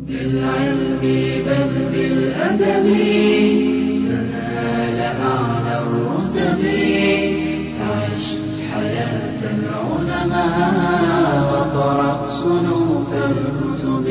بالعلم بل بالأدب تنال أعلى الرتب فعش حياة العلماء وقرأ صنوف الكتب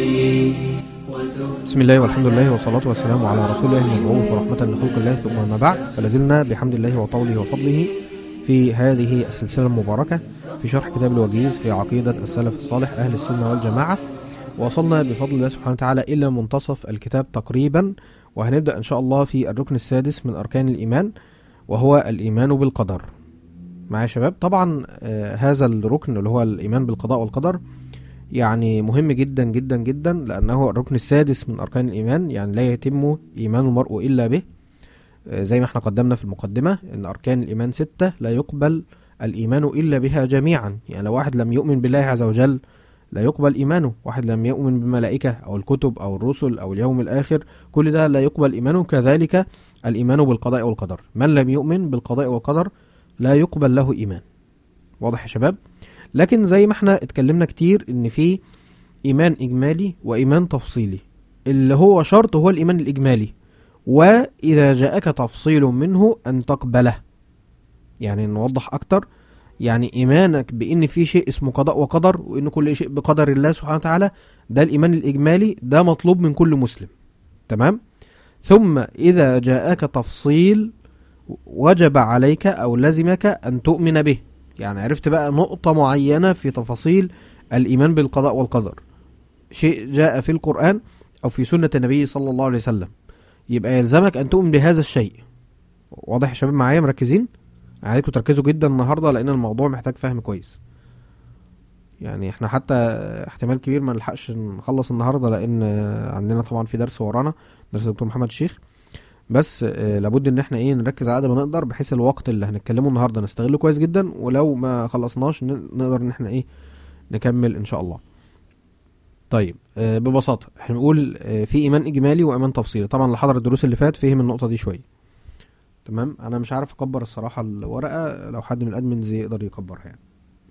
وتب بسم الله والحمد لله والصلاة والسلام على رسول الله المبعوث ورحمة لخلق الله ثم ما بعد فلازلنا بحمد الله وطوله وفضله في هذه السلسلة المباركة في شرح كتاب الوجيز في عقيدة السلف الصالح أهل السنة والجماعة وصلنا بفضل الله سبحانه وتعالى إلى منتصف الكتاب تقريبا وهنبدأ إن شاء الله في الركن السادس من أركان الإيمان وهو الإيمان بالقدر معايا يا شباب طبعا آه هذا الركن اللي هو الإيمان بالقضاء والقدر يعني مهم جدا جدا جدا لأنه الركن السادس من أركان الإيمان يعني لا يتم إيمان المرء إلا به آه، زي ما احنا قدمنا في المقدمة إن أركان الإيمان ستة لا يقبل الإيمان إلا بها جميعا يعني لو واحد لم يؤمن بالله عز وجل لا يقبل إيمانه واحد لم يؤمن بالملائكة أو الكتب أو الرسل أو اليوم الآخر كل ده لا يقبل إيمانه كذلك الإيمان بالقضاء والقدر من لم يؤمن بالقضاء والقدر لا يقبل له إيمان واضح يا شباب لكن زي ما احنا اتكلمنا كتير ان في ايمان اجمالي وايمان تفصيلي اللي هو شرط هو الايمان الاجمالي واذا جاءك تفصيل منه ان تقبله يعني نوضح اكتر يعني ايمانك بان في شيء اسمه قضاء وقدر وان كل شيء بقدر الله سبحانه وتعالى ده الايمان الاجمالي ده مطلوب من كل مسلم تمام ثم اذا جاءك تفصيل وجب عليك او لزمك ان تؤمن به يعني عرفت بقى نقطة معينة في تفاصيل الإيمان بالقضاء والقدر شيء جاء في القرآن أو في سنة النبي صلى الله عليه وسلم يبقى يلزمك أن تؤمن بهذا الشيء واضح يا شباب معايا مركزين عايزكم تركزوا جدا النهاردة لأن الموضوع محتاج فهم كويس يعني احنا حتى احتمال كبير ما نلحقش نخلص النهاردة لأن عندنا طبعا في درس ورانا درس الدكتور محمد الشيخ بس آه، لابد ان احنا ايه نركز على قد ما نقدر بحيث الوقت اللي هنتكلمه النهارده نستغله كويس جدا ولو ما خلصناش ن- نقدر ان احنا ايه نكمل ان شاء الله طيب آه، ببساطه احنا بنقول آه، في ايمان اجمالي وايمان تفصيلي طبعا اللي حضر الدروس اللي فات فهم النقطه دي شويه تمام انا مش عارف اكبر الصراحه الورقه لو حد من الادمنز يقدر يكبرها يعني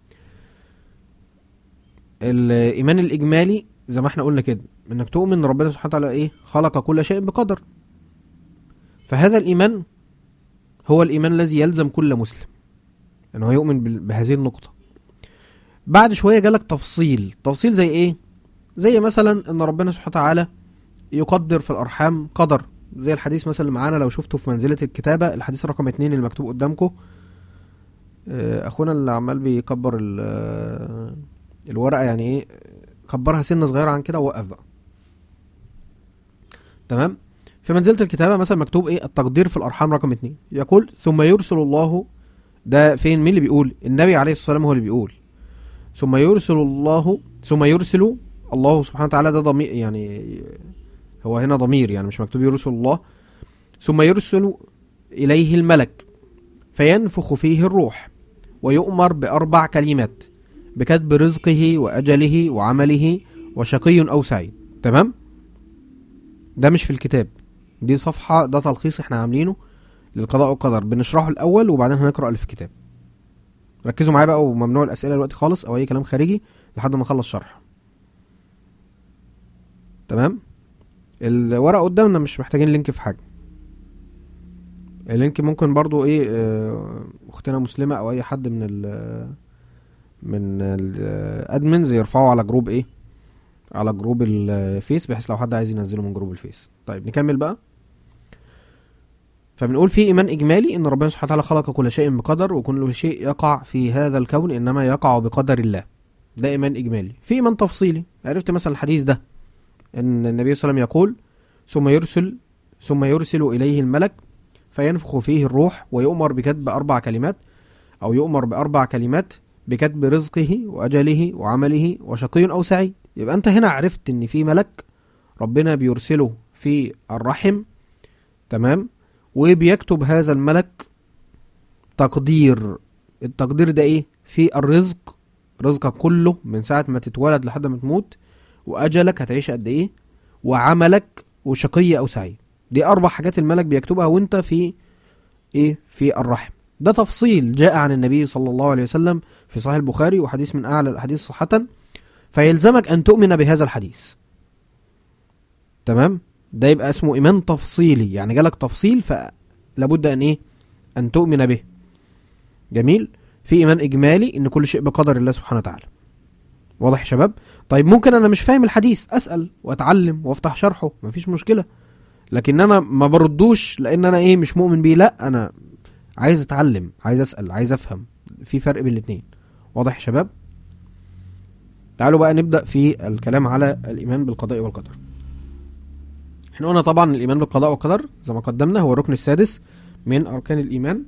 الايمان الاجمالي زي ما احنا قلنا كده انك تؤمن ان ربنا سبحانه وتعالى ايه خلق كل شيء بقدر فهذا الإيمان هو الإيمان الذي يلزم كل مسلم أنه يؤمن بال- بهذه النقطة بعد شوية جالك تفصيل تفصيل زي إيه؟ زي مثلا أن ربنا سبحانه وتعالى يقدر في الأرحام قدر زي الحديث مثلا اللي معانا لو شفته في منزلة الكتابة الحديث رقم اتنين اللي مكتوب قدامكم آه، أخونا اللي عمال بيكبر ال- آه، الورقة يعني إيه كبرها سنة صغيرة عن كده ووقف بقى تمام في منزلة الكتابة مثلا مكتوب ايه التقدير في الارحام رقم اتنين يقول ثم يرسل الله ده فين مين اللي بيقول النبي عليه الصلاة والسلام هو اللي بيقول ثم يرسل الله ثم يرسل الله سبحانه وتعالى ده ضمير يعني هو هنا ضمير يعني مش مكتوب يرسل الله ثم يرسل إليه الملك فينفخ فيه الروح ويؤمر بأربع كلمات بكتب رزقه وأجله وعمله وشقي أو سعيد تمام ده مش في الكتاب دي صفحة ده تلخيص احنا عاملينه للقضاء والقدر بنشرحه الأول وبعدين هنقرأ اللي في الكتاب ركزوا معايا بقى وممنوع الأسئلة دلوقتي خالص أو أي كلام خارجي لحد ما نخلص شرح تمام الورقة قدامنا مش محتاجين لينك في حاجة اللينك ممكن برضو ايه اه، اختنا مسلمة او اي حد من ال من الادمنز يرفعوا على جروب ايه على جروب الفيس بحيث لو حد عايز ينزله من جروب الفيس طيب نكمل بقى فبنقول في ايمان اجمالي ان ربنا سبحانه وتعالى خلق كل شيء بقدر وكل شيء يقع في هذا الكون انما يقع بقدر الله ده ايمان اجمالي في ايمان تفصيلي عرفت مثلا الحديث ده ان النبي صلى الله عليه وسلم يقول ثم يرسل ثم يرسل اليه الملك فينفخ فيه الروح ويؤمر بكتب اربع كلمات او يؤمر باربع كلمات بكتب رزقه واجله وعمله وشقي او سعيد يبقى انت هنا عرفت ان في ملك ربنا بيرسله في الرحم تمام وبيكتب هذا الملك تقدير التقدير ده ايه في الرزق رزقك كله من ساعة ما تتولد لحد ما تموت واجلك هتعيش قد ايه وعملك وشقي او سعيد دي اربع حاجات الملك بيكتبها وانت في ايه في الرحم ده تفصيل جاء عن النبي صلى الله عليه وسلم في صحيح البخاري وحديث من اعلى الاحاديث صحة فيلزمك ان تؤمن بهذا الحديث تمام ده يبقى اسمه ايمان تفصيلي يعني جالك تفصيل فلابد ان ايه ان تؤمن به جميل في ايمان اجمالي ان كل شيء بقدر الله سبحانه وتعالى واضح يا شباب طيب ممكن انا مش فاهم الحديث اسال واتعلم وافتح شرحه مفيش مشكله لكن انا ما بردوش لان انا ايه مش مؤمن بيه لا انا عايز اتعلم عايز اسال عايز افهم في فرق بين الاتنين واضح يا شباب تعالوا بقى نبدا في الكلام على الايمان بالقضاء والقدر احنا قلنا طبعا الايمان بالقضاء والقدر زي ما قدمنا هو الركن السادس من اركان الايمان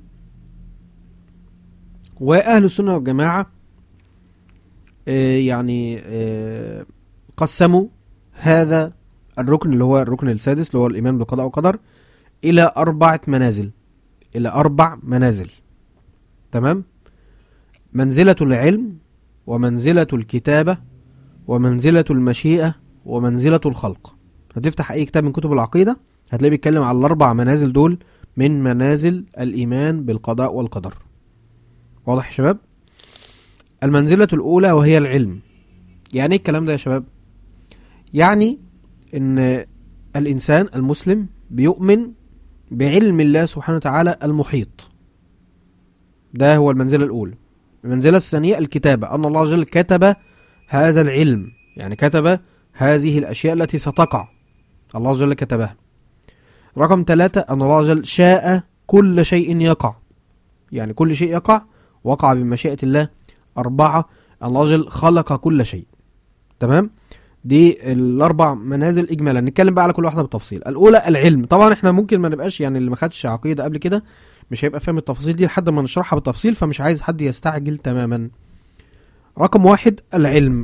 واهل السنه والجماعه آه، يعني آه، قسموا هذا الركن اللي هو الركن السادس اللي هو الايمان بالقضاء والقدر الى اربعه منازل الى اربع منازل تمام منزله العلم ومنزله الكتابه ومنزله المشيئه ومنزله الخلق هتفتح اي كتاب من كتب العقيده هتلاقيه بيتكلم على الاربع منازل دول من منازل الايمان بالقضاء والقدر واضح يا شباب المنزله الاولى وهي العلم يعني ايه الكلام ده يا شباب يعني ان الانسان المسلم بيؤمن بعلم الله سبحانه وتعالى المحيط ده هو المنزله الاولى المنزله الثانيه الكتابه ان الله عز وجل كتب هذا العلم يعني كتب هذه الاشياء التي ستقع الله عز وجل كتبها رقم ثلاثة أن الله عز وجل شاء كل شيء يقع يعني كل شيء يقع وقع بمشيئة الله أربعة أن الله عز وجل خلق كل شيء تمام دي الأربع منازل إجمالا نتكلم بقى على كل واحدة بالتفصيل الأولى العلم طبعا احنا ممكن ما نبقاش يعني اللي ما خدش عقيدة قبل كده مش هيبقى فاهم التفاصيل دي لحد ما نشرحها بالتفصيل فمش عايز حد يستعجل تماما رقم واحد العلم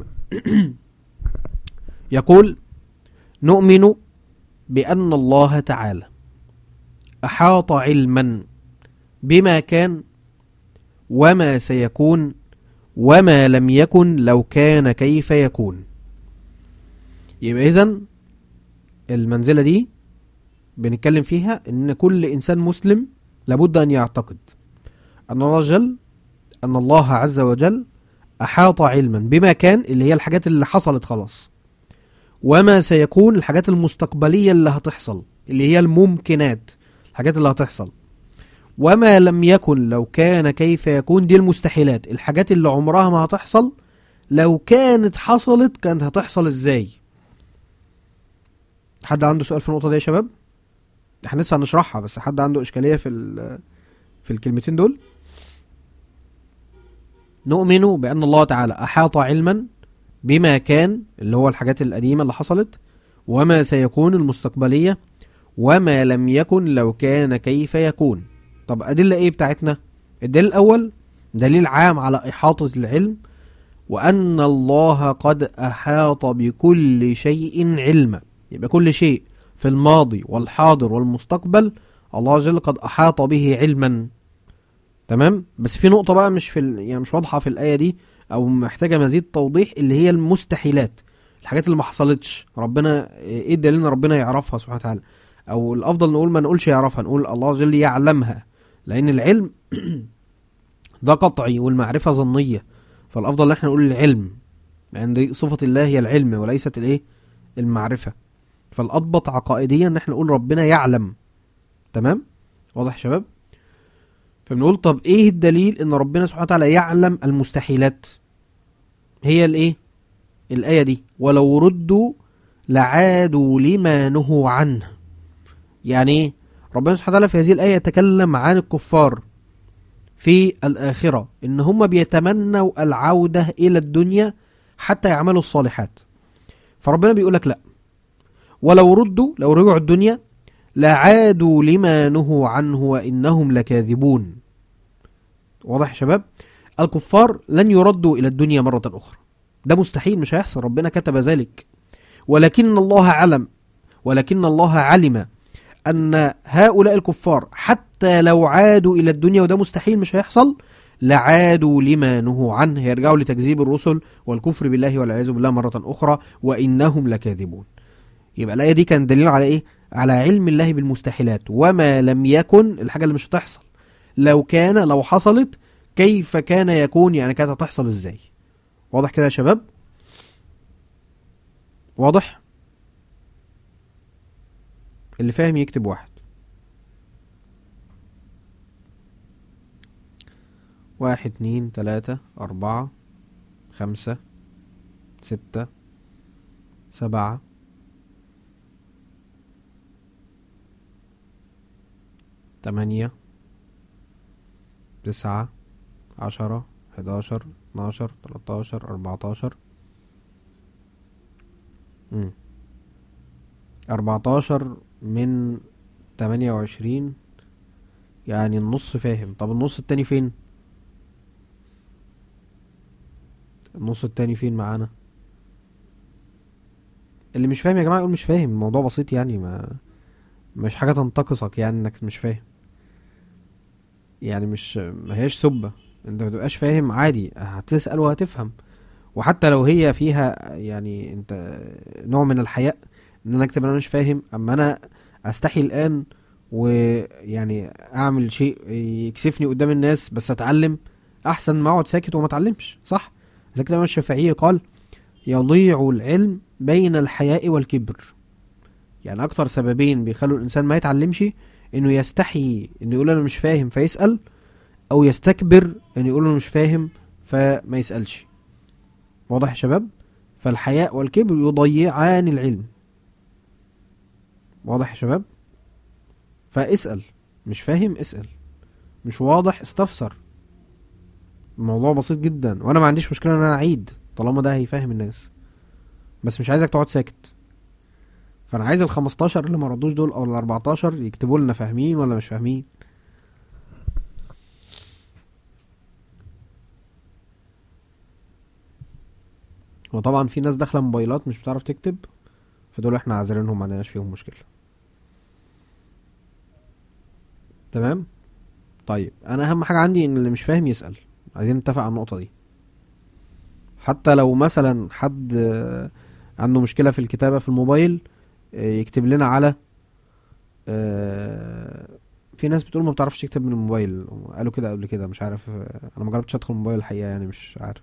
يقول نؤمن بأن الله تعالى أحاط علما بما كان وما سيكون وما لم يكن لو كان كيف يكون يبقى إذن المنزلة دي بنتكلم فيها إن كل إنسان مسلم لابد أن يعتقد أن الله جل أن الله عز وجل أحاط علما بما كان اللي هي الحاجات اللي حصلت خلاص وما سيكون الحاجات المستقبلية اللي هتحصل اللي هي الممكنات الحاجات اللي هتحصل وما لم يكن لو كان كيف يكون دي المستحيلات الحاجات اللي عمرها ما هتحصل لو كانت حصلت كانت هتحصل ازاي حد عنده سؤال في النقطة دي يا شباب احنا لسه هنشرحها بس حد عنده اشكالية في ال- في الكلمتين دول نؤمن بأن الله تعالى أحاط علما بما كان اللي هو الحاجات القديمة اللي حصلت وما سيكون المستقبلية وما لم يكن لو كان كيف يكون طب أدلة إيه بتاعتنا الدليل الأول دليل عام على إحاطة العلم وأن الله قد أحاط بكل شيء علما يبقى كل شيء في الماضي والحاضر والمستقبل الله عز وجل قد أحاط به علما تمام بس في نقطة بقى مش في ال... يعني مش واضحة في الآية دي او محتاجه مزيد توضيح اللي هي المستحيلات الحاجات اللي ما حصلتش ربنا ايه الدليل ان ربنا يعرفها سبحانه وتعالى او الافضل نقول ما نقولش يعرفها نقول الله عز وجل يعلمها لان العلم ده قطعي والمعرفه ظنيه فالافضل ان احنا نقول العلم لان دي صفه الله هي العلم وليست الايه المعرفه فالاضبط عقائديا ان احنا نقول ربنا يعلم تمام واضح يا شباب فبنقول طب ايه الدليل ان ربنا سبحانه وتعالى يعلم المستحيلات هي الايه الايه دي ولو ردوا لعادوا لما نهوا عنه يعني ايه ربنا سبحانه وتعالى في هذه الايه يتكلم عن الكفار في الاخره ان هم بيتمنوا العوده الى الدنيا حتى يعملوا الصالحات فربنا بيقول لك لا ولو ردوا لو رجعوا الدنيا لعادوا لما نهوا عنه وإنهم لكاذبون واضح يا شباب الكفار لن يردوا إلى الدنيا مرة أخرى ده مستحيل مش هيحصل ربنا كتب ذلك ولكن الله علم ولكن الله علم أن هؤلاء الكفار حتى لو عادوا إلى الدنيا وده مستحيل مش هيحصل لعادوا لما نهوا عنه يرجعوا لتكذيب الرسل والكفر بالله والعياذ بالله مرة أخرى وإنهم لكاذبون يبقى الآية دي كان دليل على إيه؟ على علم الله بالمستحيلات وما لم يكن الحاجة اللي مش هتحصل لو كان لو حصلت كيف كان يكون يعني كانت هتحصل ازاي واضح كده يا شباب واضح اللي فاهم يكتب واحد واحد اتنين تلاتة أربعة خمسة ستة سبعة تمانية تسعة عشرة حداشر اتناشر تلاتاشر أربعتاشر مم. أربعتاشر من تمانية وعشرين يعني النص فاهم طب النص التاني فين النص التاني فين معانا اللي مش فاهم يا جماعة يقول مش فاهم الموضوع بسيط يعني ما مش حاجة تنتقصك يعني انك مش فاهم يعني مش ما هياش سبة انت ما تبقاش فاهم عادي هتسأل وهتفهم وحتى لو هي فيها يعني انت نوع من الحياء ان انا اكتب انا مش فاهم اما انا استحي الان ويعني اعمل شيء يكسفني قدام الناس بس اتعلم احسن ما اقعد ساكت وما اتعلمش صح زي كده الشافعي قال يضيع العلم بين الحياء والكبر يعني اكتر سببين بيخلوا الانسان ما يتعلمش انه يستحي انه يقول انا مش فاهم فيسأل او يستكبر انه يقول انا مش فاهم فما يسألش واضح يا شباب فالحياء والكبر يضيعان العلم واضح يا شباب فاسأل مش فاهم اسأل مش واضح استفسر الموضوع بسيط جدا وانا ما عنديش مشكله ان انا اعيد طالما ده هيفهم الناس بس مش عايزك تقعد ساكت فانا عايز ال 15 اللي ما ردوش دول او ال 14 يكتبوا لنا فاهمين ولا مش فاهمين وطبعا في ناس داخله موبايلات مش بتعرف تكتب فدول احنا عاذرينهم ما عندناش فيهم مشكله تمام طيب انا اهم حاجه عندي ان اللي مش فاهم يسال عايزين نتفق على النقطه دي حتى لو مثلا حد آه، عنده مشكله في الكتابه في الموبايل آه، يكتب لنا على آه، في ناس بتقول ما بتعرفش تكتب من الموبايل قالوا كده قبل كده مش عارف آه، انا ما جربتش ادخل الموبايل الحقيقه يعني مش عارف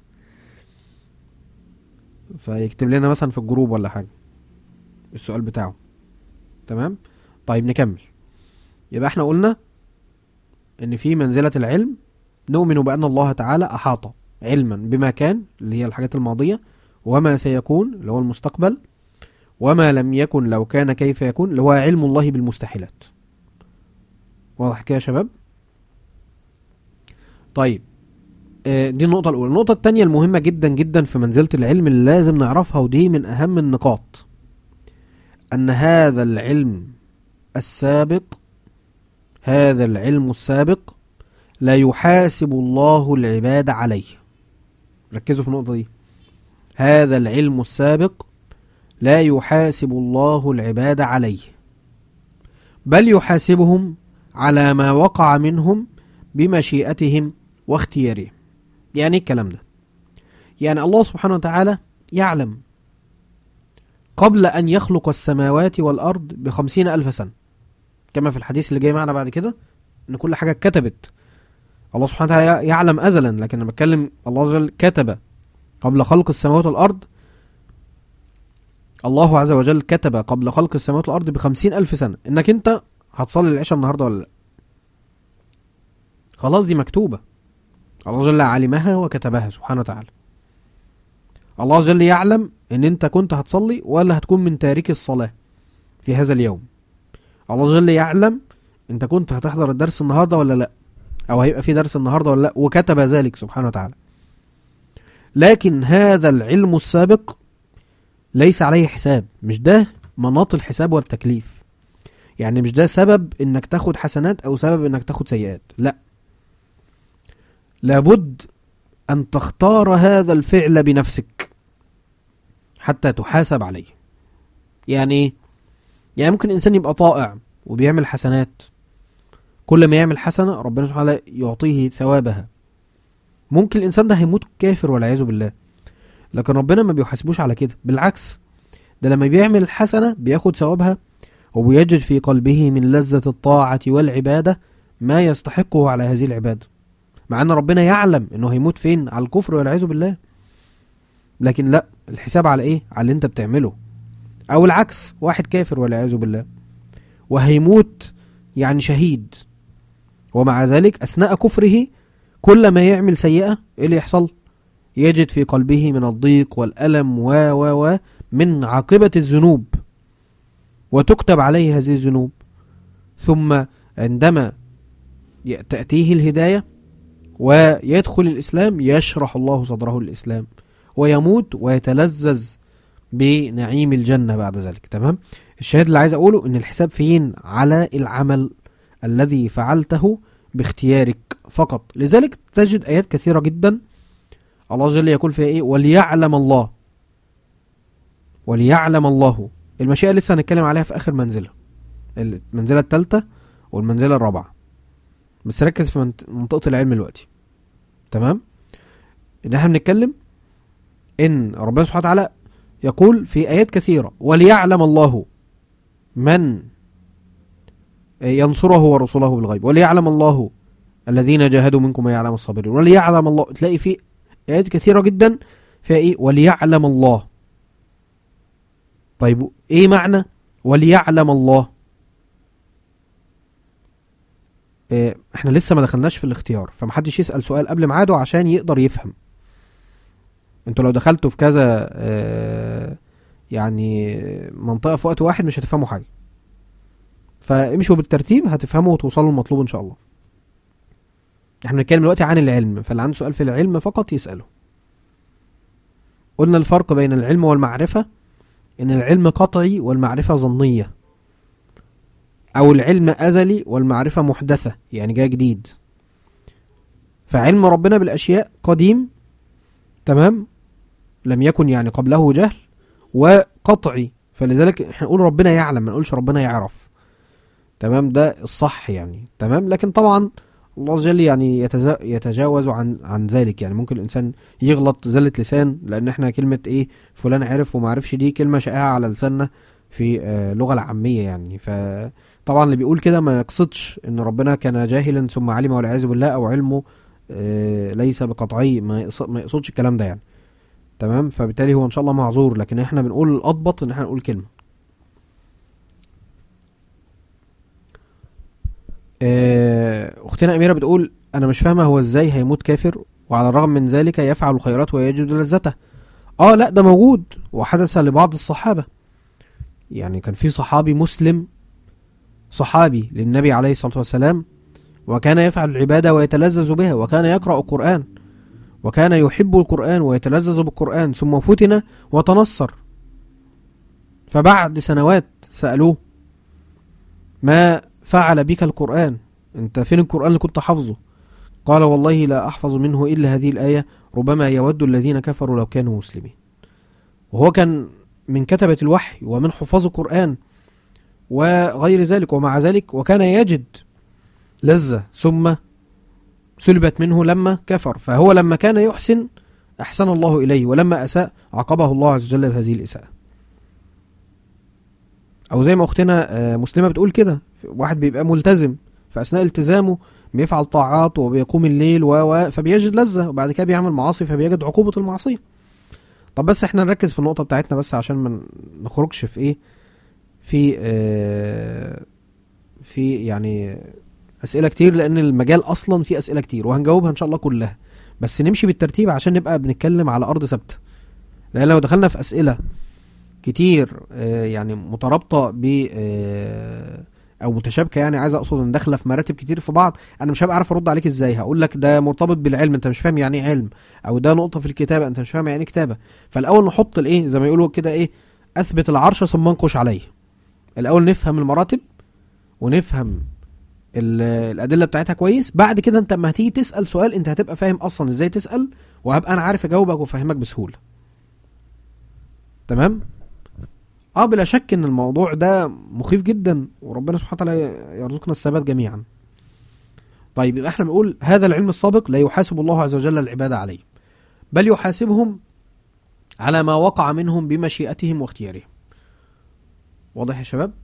فيكتب لنا مثلا في الجروب ولا حاجه السؤال بتاعه تمام طيب نكمل يبقى احنا قلنا ان في منزله العلم نؤمن بان الله تعالى احاط علما بما كان اللي هي الحاجات الماضيه وما سيكون اللي هو المستقبل وما لم يكن لو كان كيف يكون اللي هو علم الله بالمستحيلات واضح كده يا شباب طيب آه، دي النقطة الأولى النقطة التانية المهمة جدا جدا في منزلة العلم اللي لازم نعرفها ودي من أهم النقاط أن هذا العلم السابق هذا العلم السابق لا يحاسب الله العباد عليه ركزوا في النقطة دي هذا العلم السابق لا يحاسب الله العباد عليه بل يحاسبهم على ما وقع منهم بمشيئتهم واختيارهم يعني إيه الكلام ده يعني الله سبحانه وتعالى يعلم قبل أن يخلق السماوات والأرض بخمسين ألف سنة كما في الحديث اللي جاي معنا بعد كده ان كل حاجه اتكتبت الله سبحانه وتعالى يعلم ازلا لكن انا بتكلم الله عز وجل كتب قبل خلق السماوات والارض الله عز وجل كتب قبل خلق السماوات والارض بخمسين الف سنه انك انت هتصلي العشاء النهارده ولا لا خلاص دي مكتوبه الله عز وجل علمها وكتبها سبحانه وتعالى الله عز وجل يعلم ان انت كنت هتصلي ولا هتكون من تارك الصلاه في هذا اليوم الله عز وجل يعلم انت كنت هتحضر الدرس النهارده ولا لا او هيبقى في درس النهارده ولا لا وكتب ذلك سبحانه وتعالى لكن هذا العلم السابق ليس عليه حساب مش ده مناط الحساب والتكليف يعني مش ده سبب انك تاخد حسنات او سبب انك تاخد سيئات لا لابد ان تختار هذا الفعل بنفسك حتى تحاسب عليه يعني ايه يعني ممكن الانسان يبقى طائع وبيعمل حسنات كل ما يعمل حسنه ربنا سبحانه وتعالى يعطيه ثوابها ممكن الانسان ده هيموت كافر والعياذ بالله لكن ربنا ما بيحاسبوش على كده بالعكس ده لما بيعمل حسنه بياخد ثوابها وبيجد في قلبه من لذة الطاعة والعبادة ما يستحقه على هذه العبادة مع ان ربنا يعلم انه هيموت فين على الكفر والعياذ بالله لكن لا الحساب على ايه على اللي انت بتعمله او العكس واحد كافر والعياذ بالله وهيموت يعني شهيد ومع ذلك أثناء كفره كل ما يعمل سيئة إيه اللي يحصل يجد في قلبه من الضيق والألم و و و من عاقبة الذنوب وتكتب عليه هذه الذنوب ثم عندما ي- تأتيه الهداية ويدخل الإسلام يشرح الله صدره للإسلام ويموت ويتلذذ بنعيم الجنة بعد ذلك تمام الشاهد اللي عايز أقوله إن الحساب فين على العمل الذي فعلته باختيارك فقط لذلك تجد آيات كثيرة جدا الله جل يقول فيها إيه وليعلم الله وليعلم الله المشيئة لسه هنتكلم عليها في آخر منزلة المنزلة الثالثة والمنزلة الرابعة بس ركز في منط- منطقة العلم دلوقتي تمام ان احنا بنتكلم ان ربنا سبحانه وتعالى يقول في ايات كثيرة وليعلم الله من ينصره ورسوله بالغيب وليعلم الله الذين جاهدوا منكم ويعلم الصابرين وليعلم الله تلاقي في ايات كثيرة جدا فيها ايه وليعلم الله طيب ايه معنى وليعلم الله إيه، احنا لسه ما دخلناش في الاختيار فمحدش يسأل سؤال قبل ميعاده عشان يقدر يفهم انتوا لو دخلتوا في كذا آه، يعني منطقة في وقت واحد مش هتفهموا حاجة فامشوا بالترتيب هتفهموا وتوصلوا للمطلوب ان شاء الله احنا بنتكلم دلوقتي عن العلم فاللي عنده سؤال في العلم فقط يسأله قلنا الفرق بين العلم والمعرفة ان العلم قطعي والمعرفة ظنية او العلم ازلي والمعرفة محدثة يعني جاي جديد فعلم ربنا بالاشياء قديم تمام لم يكن يعني قبله جهل وقطعي فلذلك احنا نقول ربنا يعلم ما نقولش ربنا يعرف تمام ده الصح يعني تمام لكن طبعا الله عز وجل يعني يتزا- يتجاوز عن عن ذلك يعني ممكن الانسان يغلط زلة لسان لان احنا كلمة ايه فلان عرف وما عرفش دي كلمة شائعة على لساننا في آه، اللغة العامية يعني فطبعا اللي بيقول كده ما يقصدش ان ربنا كان جاهلا ثم علم والعياذ بالله او علمه آه، ليس بقطعي ما يقص- ما يقصدش الكلام ده يعني تمام فبالتالي هو ان شاء الله معذور لكن احنا بنقول الاضبط ان احنا نقول كلمة آه، اختنا اميره بتقول انا مش فاهمه هو ازاي هيموت كافر وعلى الرغم من ذلك يفعل الخيرات ويجد لذته اه لا ده موجود وحدث لبعض الصحابه يعني كان في صحابي مسلم صحابي للنبي عليه الصلاه والسلام وكان يفعل العباده ويتلذذ بها وكان يقرا القران وكان يحب القران ويتلذذ بالقران ثم فتن وتنصر فبعد سنوات سالوه ما فعل بك القرآن انت فين القرآن اللي كنت حافظه قال والله لا أحفظ منه إلا هذه الآية ربما يود الذين كفروا لو كانوا مسلمين وهو كان من كتبة الوحي ومن حفاظ القرآن وغير ذلك ومع ذلك وكان يجد لذة ثم سلبت منه لما كفر فهو لما كان يحسن أحسن الله إليه ولما أساء عاقبه الله عز وجل بهذه الإساءة او زي ما اختنا آه، مسلمه بتقول كده واحد بيبقى ملتزم في اثناء التزامه بيفعل طاعات وبيقوم الليل و و فبيجد لذه وبعد كده بيعمل معاصي فبيجد عقوبه المعصيه طب بس احنا نركز في النقطه بتاعتنا بس عشان ما نخرجش في ايه في آه في يعني اسئله كتير لان المجال اصلا فيه اسئله كتير وهنجاوبها ان شاء الله كلها بس نمشي بالترتيب عشان نبقى بنتكلم على ارض ثابته لان لو دخلنا في اسئله كتير آه، يعني مترابطه ب آه، او متشابكه يعني عايز اقصد ان داخله في مراتب كتير في بعض انا مش هبقى عارف ارد عليك ازاي هقول لك ده مرتبط بالعلم انت مش فاهم يعني ايه علم او ده نقطه في الكتابه انت مش فاهم يعني ايه كتابه فالاول نحط الايه زي ما يقولوا كده ايه اثبت العرش ثم انقش عليه الاول نفهم المراتب ونفهم ال- الادله بتاعتها كويس بعد كده انت لما هتيجي تسال سؤال انت هتبقى فاهم اصلا ازاي تسال وهبقى انا عارف اجاوبك وافهمك بسهوله تمام اه بلا شك ان الموضوع ده مخيف جدا وربنا سبحانه وتعالى يرزقنا الثبات جميعا طيب يبقى احنا بنقول هذا العلم السابق لا يحاسب الله عز وجل العباد عليه بل يحاسبهم على ما وقع منهم بمشيئتهم واختيارهم واضح يا شباب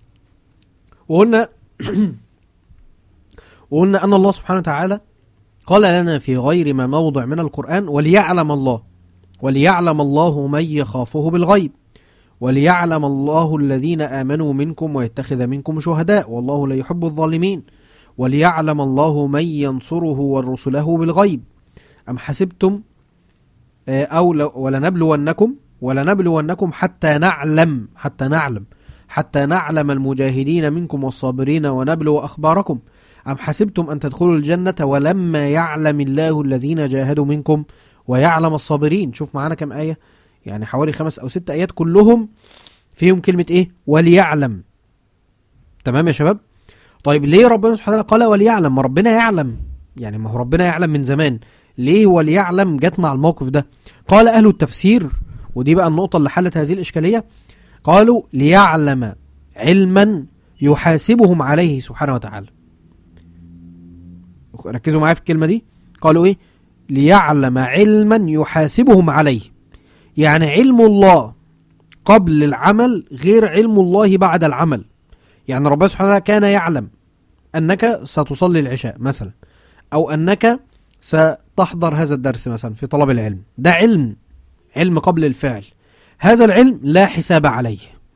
وقلنا وقلنا ان الله سبحانه وتعالى قال لنا في غير ما موضع من القرآن وليعلم الله وليعلم الله من يخافه بالغيب وليعلم الله الذين آمنوا منكم ويتخذ منكم شهداء والله لا يحب الظالمين وليعلم الله من ينصره ورسله بالغيب أم حسبتم آه، أو ل- ولنبلونكم ولنبلونكم حتى نعلم حتى نعلم حتى نعلم المجاهدين منكم والصابرين ونبلو أخباركم أم حسبتم أن تدخلوا الجنة ولما يعلم الله الذين جاهدوا منكم ويعلم الصابرين شوف معانا كم آية يعني حوالي خمس أو ست آيات كلهم فيهم كلمة إيه وليعلم تمام يا شباب طيب ليه ربنا سبحانه وتعالى قال وليعلم ما ربنا يعلم يعني ما هو ربنا يعلم من زمان ليه وليعلم جت مع الموقف ده قال أهل التفسير ودي بقى النقطة اللي حلت هذه الإشكالية قالوا ليعلم علما يحاسبهم عليه سبحانه وتعالى ركزوا معايا في الكلمة دي قالوا إيه ليعلم علما يحاسبهم عليه يعني علم الله قبل العمل غير علم الله بعد العمل يعني ربنا سبحانه وتعالى كان يعلم أنك ستصلي العشاء مثلا أو أنك ستحضر هذا الدرس مثلا في طلب العلم ده علم علم قبل الفعل هذا العلم لا حساب عليه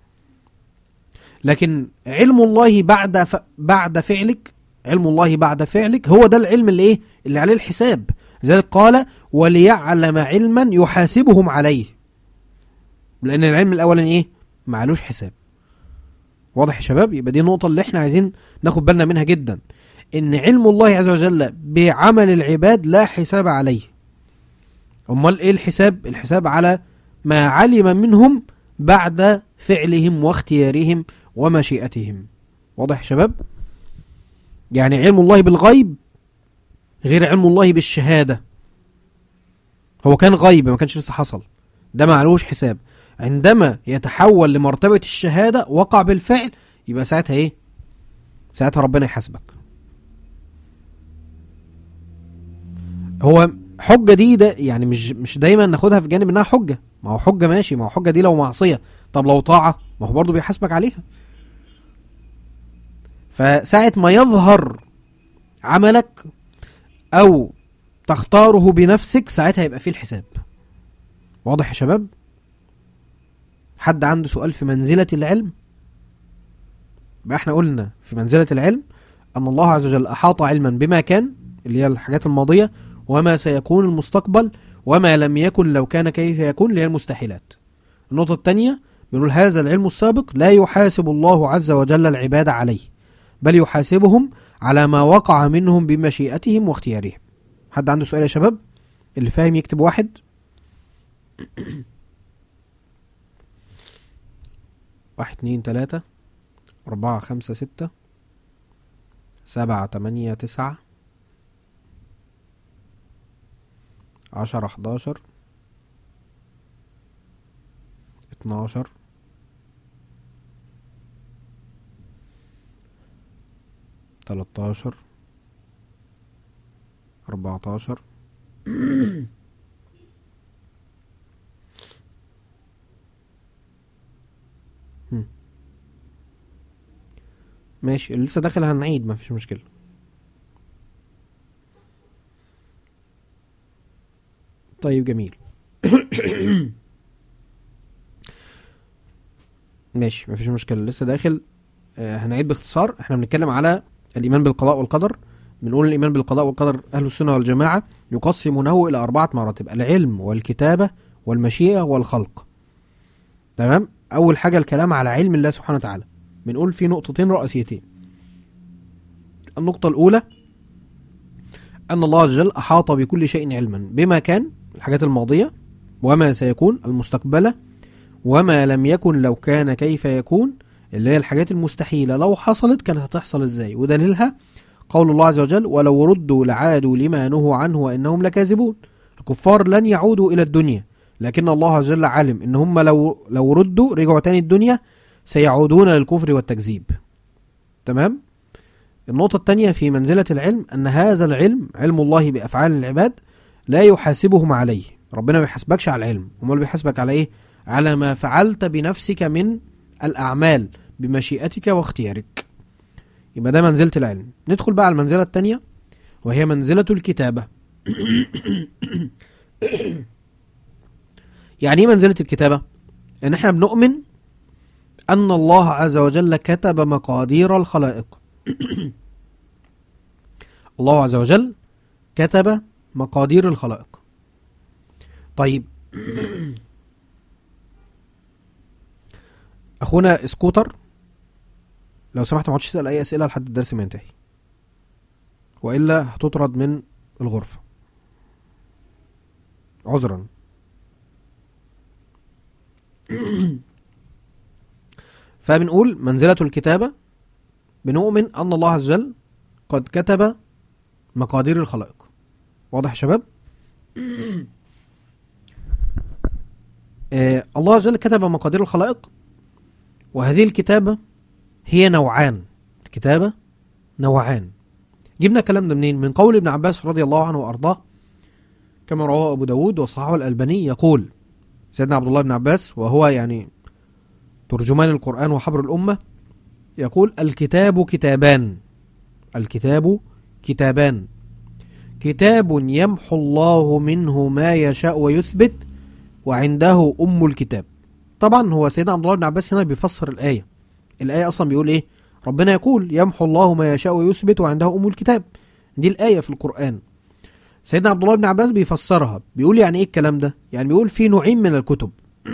لكن علم الله بعد ف... بعد فعلك علم الله بعد فعلك هو ده العلم اللي ايه اللي عليه الحساب لذلك قال وليعلم علما يحاسبهم عليه لان العلم الاولاني ايه معلوش حساب واضح يا شباب يبقى دي النقطه اللي احنا عايزين ناخد بالنا منها جدا ان علم الله عز وجل بعمل العباد لا حساب عليه امال ايه الحساب الحساب على ما علم منهم بعد فعلهم واختيارهم ومشيئتهم واضح يا شباب يعني علم الله بالغيب غير علم الله بالشهادة هو كان غيب ما كانش لسه حصل ده معلوش حساب عندما يتحول لمرتبة الشهادة وقع بالفعل يبقى ساعتها ايه ساعتها ربنا يحاسبك هو حجة دي ده يعني مش مش دايما ناخدها في جانب انها حجة ما هو حجة ماشي ما هو حجة دي لو معصية طب لو طاعة ما هو برضه بيحاسبك عليها فساعة ما يظهر عملك او تختاره بنفسك ساعتها يبقى فيه الحساب واضح يا شباب حد عنده سؤال في منزلة العلم يبقى احنا قلنا في منزلة العلم ان الله عز وجل احاط علما بما كان اللي هي الحاجات الماضية وما سيكون المستقبل وما لم يكن لو كان كيف يكون اللي هي المستحيلات النقطة الثانية بنقول هذا العلم السابق لا يحاسب الله عز وجل العباد عليه بل يحاسبهم على ما وقع منهم بمشيئتهم واختيارهم حد عنده سؤال يا شباب اللي فاهم يكتب واحد واحد اتنين تلاتة أربعة خمسة ستة سبعة تمانية تسعة عشرة حداشر اتناشر تلاتاشر أربعتاشر هم. ماشي اللي لسه داخل هنعيد مفيش مشكلة طيب جميل ماشي مفيش مشكلة لسه داخل آه هنعيد باختصار احنا بنتكلم على الإيمان بالقضاء والقدر بنقول الإيمان بالقضاء والقدر أهل السنة والجماعة يقسمونه إلى أربعة مراتب العلم والكتابة والمشيئة والخلق تمام أول حاجة الكلام على علم الله سبحانه وتعالى بنقول في نقطتين رئيسيتين النقطة الأولى أن الله عز وجل أحاط بكل شيء علما بما كان الحاجات الماضية وما سيكون المستقبلة وما لم يكن لو كان كيف يكون اللي هي الحاجات المستحيلة لو حصلت كانت هتحصل ازاي ودليلها قول الله عز وجل ولو ردوا لعادوا لما نهوا عنه وإنهم لكاذبون الكفار لن يعودوا إلى الدنيا لكن الله عز وجل علم إن هم لو لو ردوا رجعوا تاني الدنيا سيعودون للكفر والتكذيب تمام النقطة الثانية في منزلة العلم أن هذا العلم علم الله بأفعال العباد لا يحاسبهم عليه ربنا ما بيحاسبكش على العلم امال بيحاسبك على ايه على ما فعلت بنفسك من الأعمال بمشيئتك واختيارك يبقى ده منزلة العلم ندخل بقى على المنزلة الثانية وهي منزلة الكتابة يعني ايه منزلة الكتابة؟ ان احنا بنؤمن ان الله عز وجل كتب مقادير الخلائق الله عز وجل كتب مقادير الخلائق طيب اخونا سكوتر لو سمحت ما تقعدش تسال اي اسئله لحد الدرس ما ينتهي والا هتطرد من الغرفه عذرا فبنقول منزلة الكتابة بنؤمن أن الله عز وجل قد كتب مقادير الخلائق واضح يا شباب؟ آه الله عز وجل كتب مقادير الخلائق وهذه الكتابة هي نوعان الكتابة نوعان جبنا الكلام ده منين؟ من قول ابن عباس رضي الله عنه وأرضاه كما رواه أبو داود وصححه الألباني يقول سيدنا عبد الله بن عباس وهو يعني ترجمان القرآن وحبر الأمة يقول الكتاب كتابان الكتاب كتابان كتاب يمحو الله منه ما يشاء ويثبت وعنده أم الكتاب طبعا هو سيدنا عبد الله بن عباس هنا بيفسر الآية الآية أصلا بيقول إيه ربنا يقول يمحو الله ما يشاء ويثبت وعنده أم الكتاب دي الآية في القرآن سيدنا عبد الله بن عباس بيفسرها بيقول يعني ايه الكلام ده يعني بيقول في نوعين من الكتب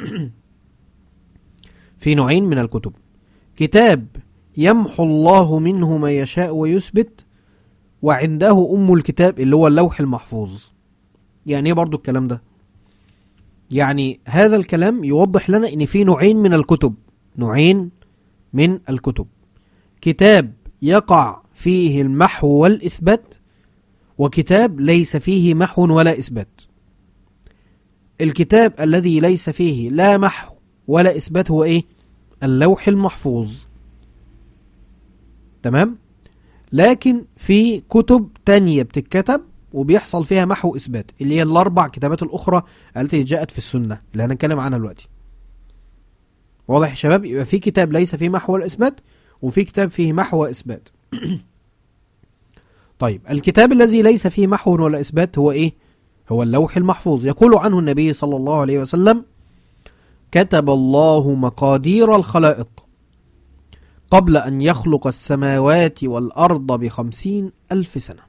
في نوعين من الكتب كتاب يمحو الله منه ما يشاء ويثبت وعنده ام الكتاب اللي هو اللوح المحفوظ يعني ايه برضو الكلام ده يعني هذا الكلام يوضح لنا ان في نوعين من الكتب نوعين من الكتب كتاب يقع فيه المحو والاثبات وكتاب ليس فيه محو ولا إثبات الكتاب الذي ليس فيه لا محو ولا إثبات هو إيه اللوح المحفوظ تمام لكن في كتب تانية بتتكتب وبيحصل فيها محو إثبات اللي هي الأربع كتابات الأخرى التي جاءت في السنة اللي هنتكلم عنها دلوقتي واضح يا شباب يبقى في كتاب ليس فيه محو ولا إثبات وفي كتاب فيه محو وإثبات طيب الكتاب الذي ليس فيه محو ولا إثبات هو إيه؟ هو اللوح المحفوظ يقول عنه النبي صلى الله عليه وسلم كتب الله مقادير الخلائق قبل أن يخلق السماوات والأرض بخمسين ألف سنة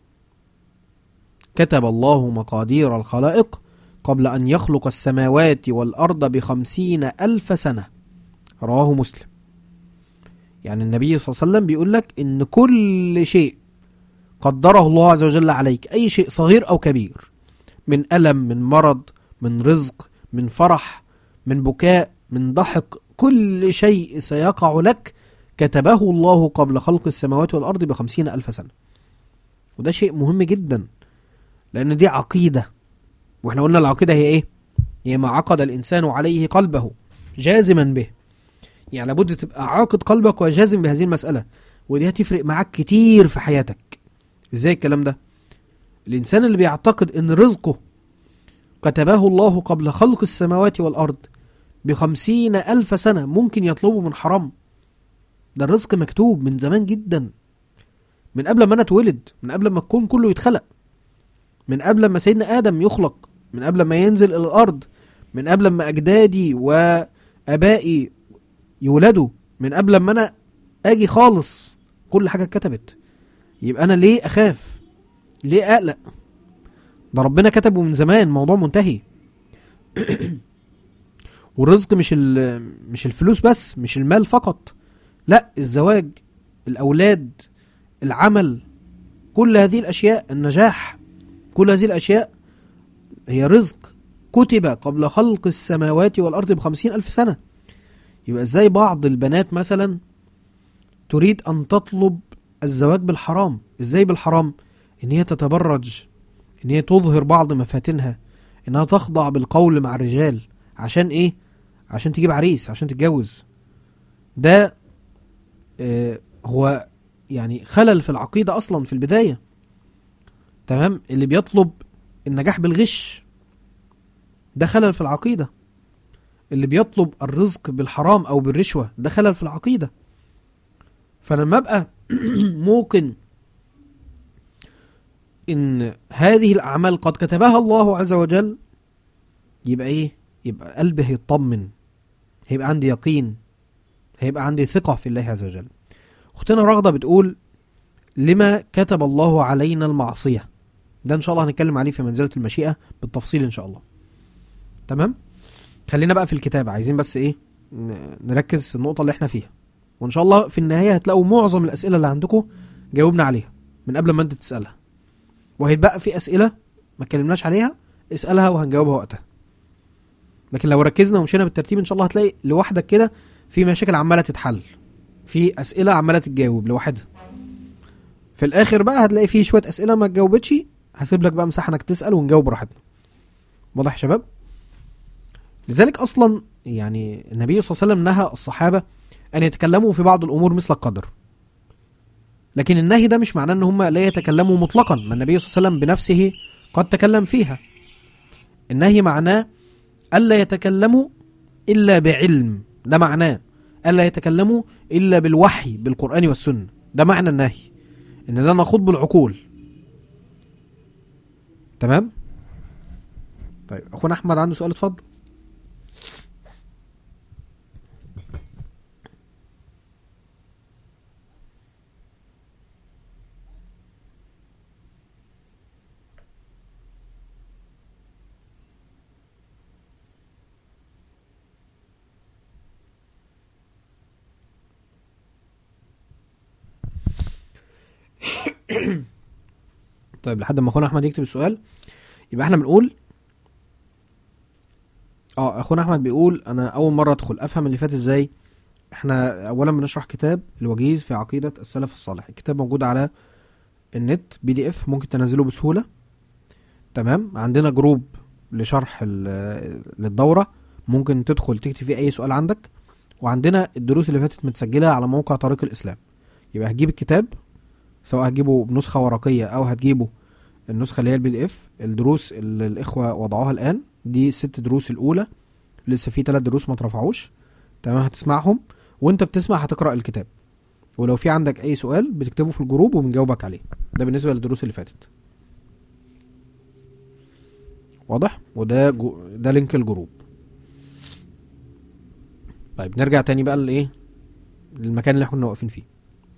كتب الله مقادير الخلائق قبل أن يخلق السماوات والأرض بخمسين ألف سنة رواه مسلم يعني النبي صلى الله عليه وسلم بيقول لك إن كل شيء قدره الله عز وجل عليك أي شيء صغير أو كبير من ألم من مرض من رزق من فرح من بكاء من ضحك كل شيء سيقع لك كتبه الله قبل خلق السماوات والأرض بخمسين ألف سنة وده شيء مهم جدا لأن دي عقيدة واحنا قلنا العقيدة هي ايه هي ما عقد الإنسان عليه قلبه جازما به يعني لابد تبقى عاقد قلبك وجازم بهذه المسألة ودي هتفرق معاك كتير في حياتك ازاي الكلام ده الانسان اللي بيعتقد ان رزقه كتبه الله قبل خلق السماوات والارض بخمسين الف سنة ممكن يطلبه من حرام ده الرزق مكتوب من زمان جدا من قبل ما انا اتولد من قبل ما الكون كله يتخلق من قبل ما سيدنا ادم يخلق من قبل ما ينزل الى الارض من قبل ما اجدادي وابائي يولدوا من قبل ما انا اجي خالص كل حاجه اتكتبت يبقى انا ليه اخاف ليه اقلق ده ربنا كتبه من زمان موضوع منتهي والرزق مش مش الفلوس بس مش المال فقط لا الزواج الاولاد العمل كل هذه الاشياء النجاح كل هذه الاشياء هي رزق كتب قبل خلق السماوات والارض بخمسين الف سنه يبقى ازاي بعض البنات مثلا تريد ان تطلب الزواج بالحرام ازاي بالحرام ان هي تتبرج ان هي تظهر بعض مفاتنها انها تخضع بالقول مع الرجال عشان ايه عشان تجيب عريس عشان تتجوز ده آه هو يعني خلل في العقيدة اصلا في البداية تمام اللي بيطلب النجاح بالغش ده خلل في العقيدة اللي بيطلب الرزق بالحرام او بالرشوة ده خلل في العقيدة فلما ابقى ممكن ان هذه الاعمال قد كتبها الله عز وجل يبقى ايه يبقى قلبي هيطمن هيبقى عندي يقين هيبقى عندي ثقة في الله عز وجل اختنا رغدة بتقول لما كتب الله علينا المعصية ده ان شاء الله هنتكلم عليه في منزلة المشيئة بالتفصيل ان شاء الله تمام خلينا بقى في الكتابة عايزين بس ايه ن- نركز في النقطة اللي احنا فيها وان شاء الله في النهاية هتلاقوا معظم الاسئلة اللي عندكم جاوبنا عليها من قبل ما انت تسألها وهيتبقى في اسئلة ما اتكلمناش عليها اسألها وهنجاوبها وقتها لكن لو ركزنا ومشينا بالترتيب ان شاء الله هتلاقي لوحدك كده في مشاكل عماله تتحل في اسئله عماله تتجاوب لوحدها في الاخر بقى هتلاقي في شويه اسئله ما اتجاوبتش هسيب لك بقى مساحه انك تسال ونجاوب براحتنا واضح يا شباب لذلك اصلا يعني النبي صلى الله عليه وسلم نهى الصحابه ان يتكلموا في بعض الامور مثل القدر لكن النهي ده مش معناه ان هم لا يتكلموا مطلقا ما النبي صلى الله عليه وسلم بنفسه قد تكلم فيها النهي معناه ألا يتكلموا إلا بعلم ده معناه ألا يتكلموا إلا بالوحي بالقرآن والسنة ده معنى النهي إن ده نخوض بالعقول تمام طيب أخونا أحمد عنده سؤال اتفضل طيب لحد ما اخونا احمد يكتب السؤال يبقى احنا بنقول اه اخونا احمد بيقول انا اول مره ادخل افهم اللي فات ازاي احنا اولا بنشرح كتاب الوجيز في عقيده السلف الصالح الكتاب موجود على النت بي دي اف ممكن تنزله بسهوله تمام عندنا جروب لشرح ال- للدوره ممكن تدخل تكتب فيه اي سؤال عندك وعندنا الدروس اللي فاتت متسجله على موقع طريق الاسلام يبقى هتجيب الكتاب سواء هتجيبه بنسخه ورقيه او هتجيبه النسخه اللي هي البي دي اف الدروس اللي الاخوه وضعوها الان دي ست دروس الاولى لسه في ثلاث دروس ما اترفعوش تمام هتسمعهم وانت بتسمع هتقرا الكتاب ولو في عندك اي سؤال بتكتبه في الجروب وبنجاوبك عليه ده بالنسبه للدروس اللي فاتت واضح وده جو ده لينك الجروب طيب نرجع تاني بقى لايه للمكان اللي احنا كنا واقفين فيه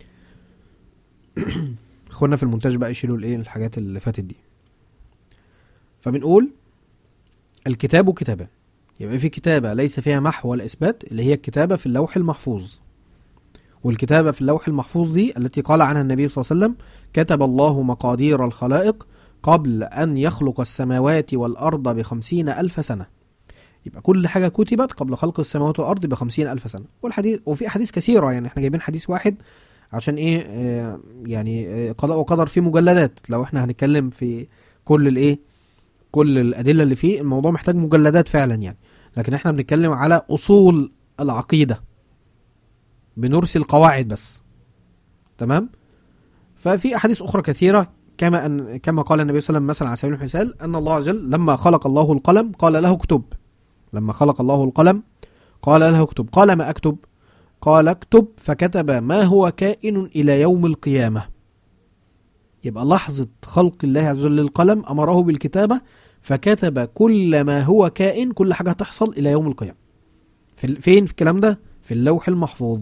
اخوانا في المونتاج بقى يشيلوا الايه الحاجات اللي فاتت دي فبنقول الكتاب كتابة يبقى في كتابة ليس فيها محو ولا إثبات اللي هي الكتابة في اللوح المحفوظ والكتابة في اللوح المحفوظ دي التي قال عنها النبي صلى الله عليه وسلم كتب الله مقادير الخلائق قبل أن يخلق السماوات والأرض بخمسين ألف سنة يبقى كل حاجة كتبت قبل خلق السماوات والأرض بخمسين ألف سنة والحديث وفي أحاديث كثيرة يعني احنا جايبين حديث واحد عشان ايه آه يعني آه قضاء وقدر فيه مجلدات لو احنا هنتكلم في كل الايه كل الادله اللي فيه الموضوع محتاج مجلدات فعلا يعني لكن احنا بنتكلم على اصول العقيده بنرسل قواعد بس تمام ففي احاديث اخرى كثيره كما ان كما قال النبي صلى الله عليه وسلم مثلا على سبيل المثال ان الله عز وجل لما خلق الله القلم قال له اكتب لما خلق الله القلم قال له اكتب قال ما اكتب قال اكتب فكتب ما هو كائن الى يوم القيامه يبقى لحظه خلق الله عز وجل للقلم امره بالكتابه فكتب كل ما هو كائن كل حاجه هتحصل الى يوم القيامه في ال- فين في الكلام ده في اللوح المحفوظ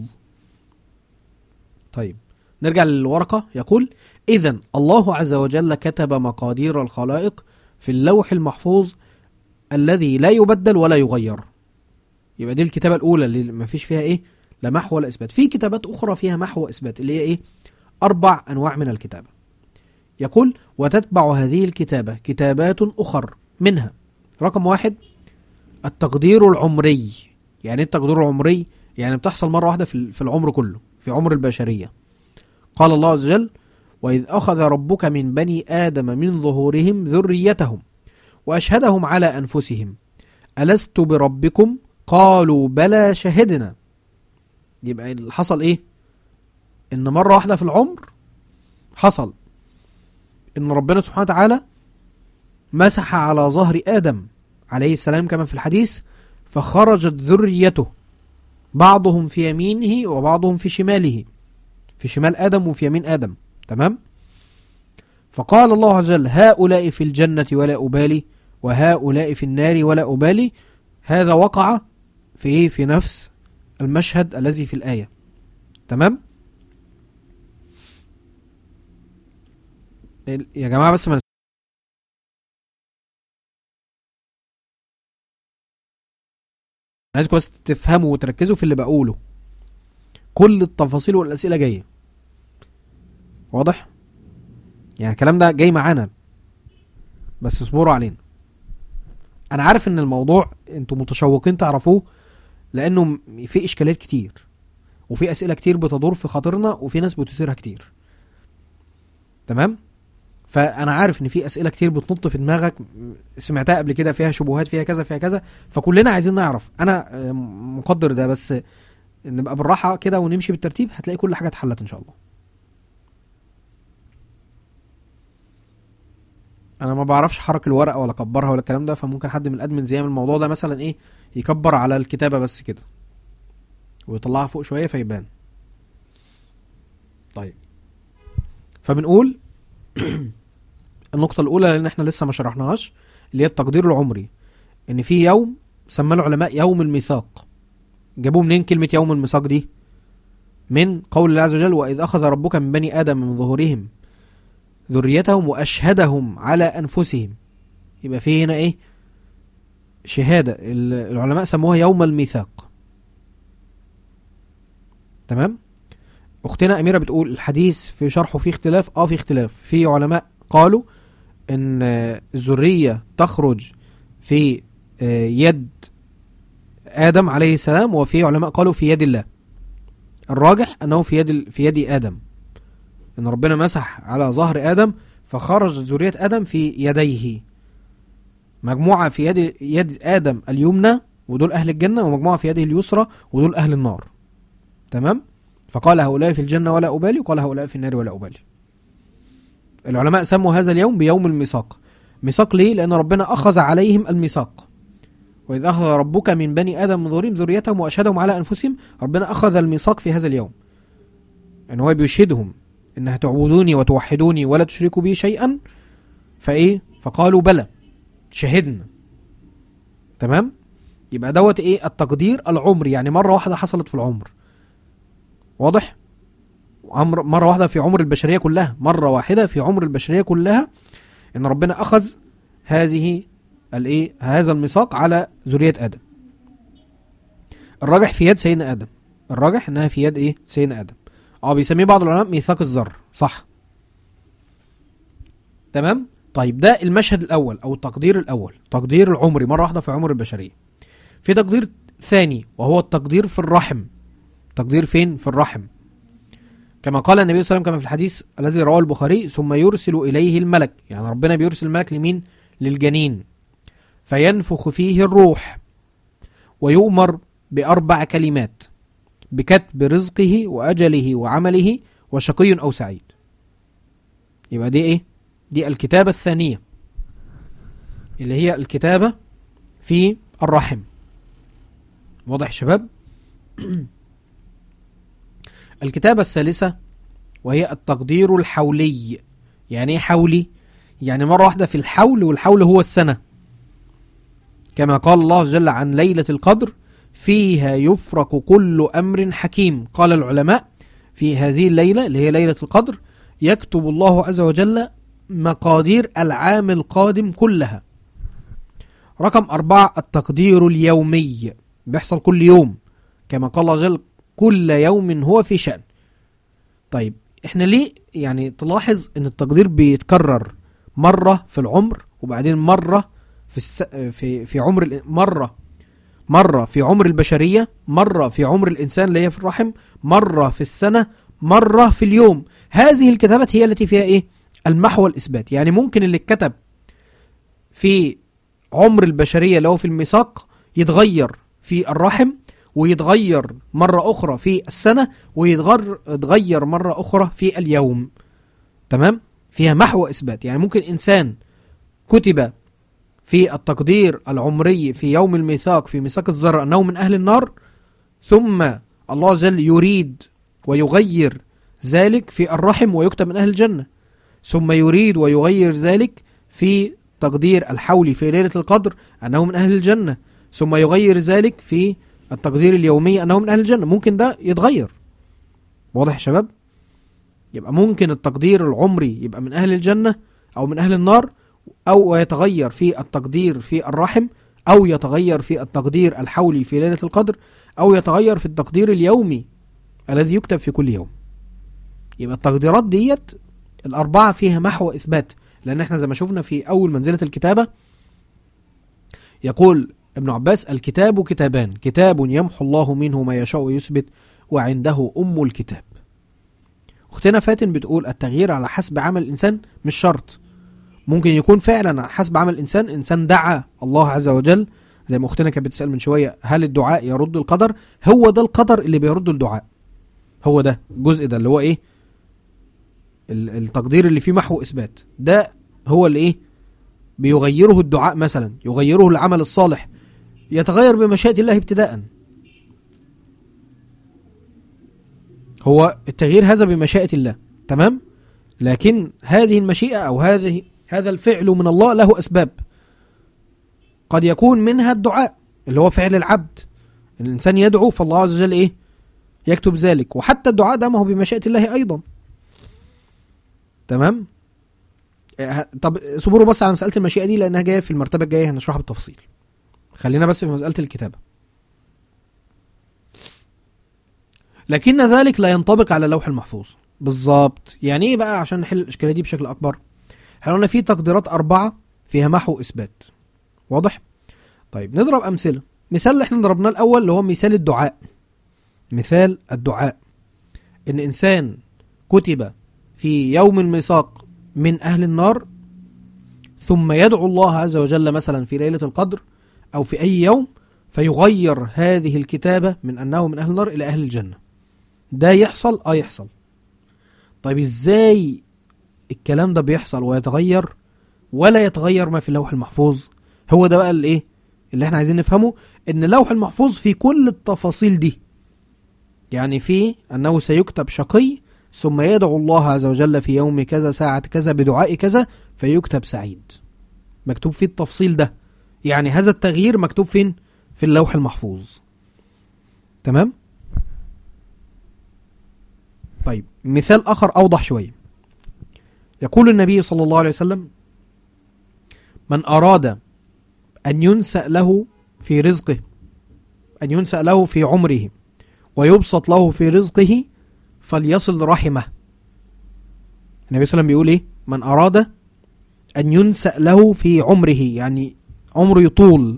طيب نرجع للورقه يقول اذا الله عز وجل كتب مقادير الخلائق في اللوح المحفوظ الذي لا يبدل ولا يغير يبقى دي الكتابه الاولى اللي ما فيش فيها ايه لا محو ولا اثبات في كتابات اخرى فيها محو واثبات اللي هي ايه اربع انواع من الكتابه يقول وتتبع هذه الكتابه كتابات اخر منها رقم واحد التقدير العمري يعني ايه التقدير العمري يعني بتحصل مره واحده في في العمر كله في عمر البشريه قال الله عز وجل واذ اخذ ربك من بني ادم من ظهورهم ذريتهم واشهدهم على انفسهم الست بربكم قالوا بلى شهدنا يبقى اللي حصل ايه ان مره واحده في العمر حصل ان ربنا سبحانه وتعالى مسح على ظهر ادم عليه السلام كما في الحديث فخرجت ذريته بعضهم في يمينه وبعضهم في شماله في شمال ادم وفي يمين ادم تمام فقال الله عز وجل هؤلاء في الجنة ولا أبالي وهؤلاء في النار ولا أبالي هذا وقع في إيه؟ في نفس المشهد الذي في الآية تمام ال- يا جماعة بس ما نس- عايزكم بس تفهموا وتركزوا في اللي بقوله كل التفاصيل والأسئلة جاية واضح يعني الكلام ده جاي معانا بس اصبروا علينا انا عارف ان الموضوع انتوا متشوقين تعرفوه لانه م- في اشكاليات كتير وفي اسئله كتير بتدور في خاطرنا وفي ناس بتثيرها كتير تمام فانا عارف ان في اسئله كتير بتنط في دماغك م- سمعتها قبل كده فيها شبهات فيها كذا فيها كذا فكلنا عايزين نعرف انا آه، م- مقدر ده بس نبقى بالراحه كده ونمشي بالترتيب هتلاقي كل حاجه اتحلت ان شاء الله انا ما بعرفش احرك الورقه ولا اكبرها ولا الكلام ده فممكن حد من الادمنز يعمل الموضوع ده مثلا ايه يكبر على الكتابه بس كده ويطلعها فوق شويه فيبان طيب فبنقول النقطه الاولى لان احنا لسه ما شرحناهاش اللي هي التقدير العمري ان في يوم سماه العلماء يوم الميثاق جابوه منين كلمه يوم الميثاق دي من قول الله عز وجل واذ اخذ ربك من بني ادم من ظهورهم ذريتهم واشهدهم على انفسهم يبقى في هنا ايه شهاده ال- العلماء سموها يوم الميثاق تمام اختنا اميره بتقول الحديث في شرحه فيه اختلاف اه في اختلاف في علماء قالوا ان آه، الذريه تخرج في آه، يد ادم عليه السلام وفي علماء قالوا في يد الله الراجح انه في يد ال- في يد ادم ان ربنا مسح على ظهر ادم فخرج ذريه ادم في يديه مجموعه في يد يد ادم اليمنى ودول اهل الجنه ومجموعه في يده اليسرى ودول اهل النار تمام فقال هؤلاء في الجنه ولا ابالي وقال هؤلاء في النار ولا ابالي العلماء سموا هذا اليوم بيوم الميثاق ميثاق ليه لان ربنا اخذ عليهم الميثاق واذ اخذ ربك من بني ادم من ظهورهم ذريتهم واشهدهم على انفسهم ربنا اخذ الميثاق في هذا اليوم ان هو بيشهدهم ان هتعبدوني وتوحدوني ولا تشركوا بي شيئا فايه فقالوا بلى شهدنا تمام يبقى دوت ايه التقدير العمري يعني مره واحده حصلت في العمر واضح عمر مره واحده في عمر البشريه كلها مره واحده في عمر البشريه كلها ان ربنا اخذ هذه الايه هذا الميثاق على ذريه ادم الراجح في يد سيدنا ادم الراجح انها في يد ايه سيدنا ادم اه بيسميه بعض العلماء ميثاق الذر صح تمام طيب ده المشهد الاول او التقدير الاول تقدير العمري مره واحده في عمر البشريه في تقدير ثاني وهو التقدير في الرحم تقدير فين في الرحم كما قال النبي صلى الله عليه وسلم كما في الحديث الذي رواه البخاري ثم يرسل اليه الملك يعني ربنا بيرسل الملك لمين للجنين فينفخ فيه الروح ويؤمر باربع كلمات بكتب رزقه واجله وعمله وشقي او سعيد يبقى دي ايه دي الكتابه الثانيه اللي هي الكتابه في الرحم واضح يا شباب الكتابه الثالثه وهي التقدير الحولي يعني ايه حولي يعني مره واحده في الحول والحول هو السنه كما قال الله جل عن ليله القدر فيها يفرق كل امر حكيم قال العلماء في هذه الليله اللي هي ليله القدر يكتب الله عز وجل مقادير العام القادم كلها رقم أربعة التقدير اليومي بيحصل كل يوم كما قال الله جل كل يوم هو في شأن طيب احنا ليه يعني تلاحظ ان التقدير بيتكرر مرة في العمر وبعدين مرة في الس... في في عمر ال- مرة مرة في عمر البشرية مرة في عمر الإنسان اللي هي في الرحم مرة في السنة مرة في اليوم هذه الكتابات هي التي فيها إيه المحو والإثبات يعني ممكن اللي اتكتب في عمر البشرية اللي هو في الميثاق يتغير في الرحم ويتغير مرة أخرى في السنة ويتغير يتغير مرة أخرى في اليوم تمام فيها محو وإثبات يعني ممكن إنسان كتب في التقدير العمري في يوم الميثاق في ميثاق الذرة أنه من أهل النار ثم الله عز وجل يريد ويغير ذلك في الرحم ويكتب من أهل الجنة ثم يريد ويغير ذلك في تقدير الحول في ليلة القدر أنه من أهل الجنة ثم يغير ذلك في التقدير اليومي أنه من أهل الجنة ممكن ده يتغير واضح يا شباب يبقى ممكن التقدير العمري يبقى من أهل الجنة أو من أهل النار أو يتغير في التقدير في الرحم أو يتغير في التقدير الحولي في ليلة القدر أو يتغير في التقدير اليومي الذي يكتب في كل يوم يبقى التقديرات ديت الأربعة فيها محو إثبات لأن احنا زي ما شفنا في أول منزلة الكتابة يقول ابن عباس الكتاب كتابان كتاب يمحو الله منه ما يشاء ويثبت وعنده أم الكتاب أختنا فاتن بتقول التغيير على حسب عمل الإنسان مش شرط ممكن يكون فعلا على حسب عمل الإنسان إنسان دعا الله عز وجل زي ما أختنا كانت بتسأل من شوية هل الدعاء يرد القدر هو ده القدر اللي بيرد الدعاء هو ده الجزء ده اللي هو إيه ال- التقدير اللي فيه محو إثبات ده هو اللي إيه بيغيره الدعاء مثلا يغيره العمل الصالح يتغير بمشيئة الله ابتداء هو التغيير هذا بمشيئة الله تمام لكن هذه المشيئة أو هذه هذا الفعل من الله له أسباب قد يكون منها الدعاء اللي هو فعل العبد الإنسان يدعو فالله عز وجل إيه يكتب ذلك وحتى الدعاء ده ما هو بمشيئة الله أيضا تمام إيه، طب صبروا بس على مسألة المشيئة دي لأنها جاية في المرتبة الجاية هنشرحها بالتفصيل خلينا بس في مسألة الكتابة لكن ذلك لا ينطبق على اللوح المحفوظ بالظبط يعني ايه بقى عشان نحل الاشكاليه دي بشكل اكبر احنا قلنا في تقديرات اربعه فيها محو اثبات واضح طيب نضرب امثله مثال اللي احنا ضربناه الاول اللي هو مثال الدعاء مثال الدعاء ان انسان كتب في يوم الميثاق من اهل النار ثم يدعو الله عز وجل مثلا في ليله القدر او في اي يوم فيغير هذه الكتابه من انه من اهل النار الى اهل الجنه ده يحصل اه يحصل طيب ازاي الكلام ده بيحصل ويتغير ولا يتغير ما في اللوح المحفوظ هو ده بقى الايه اللي احنا عايزين نفهمه ان اللوح المحفوظ في كل التفاصيل دي يعني في انه سيكتب شقي ثم يدعو الله عز وجل في يوم كذا ساعة كذا بدعاء كذا فيكتب سعيد مكتوب فيه التفصيل ده يعني هذا التغيير مكتوب فين في اللوح المحفوظ تمام طيب مثال آخر أوضح شوية يقول النبي صلى الله عليه وسلم من أراد أن ينسأ له في رزقه أن ينسأ له في عمره ويبسط له في رزقه فليصل رحمه النبي صلى الله عليه وسلم بيقول إيه من أراد أن ينسأ له في عمره يعني عمره يطول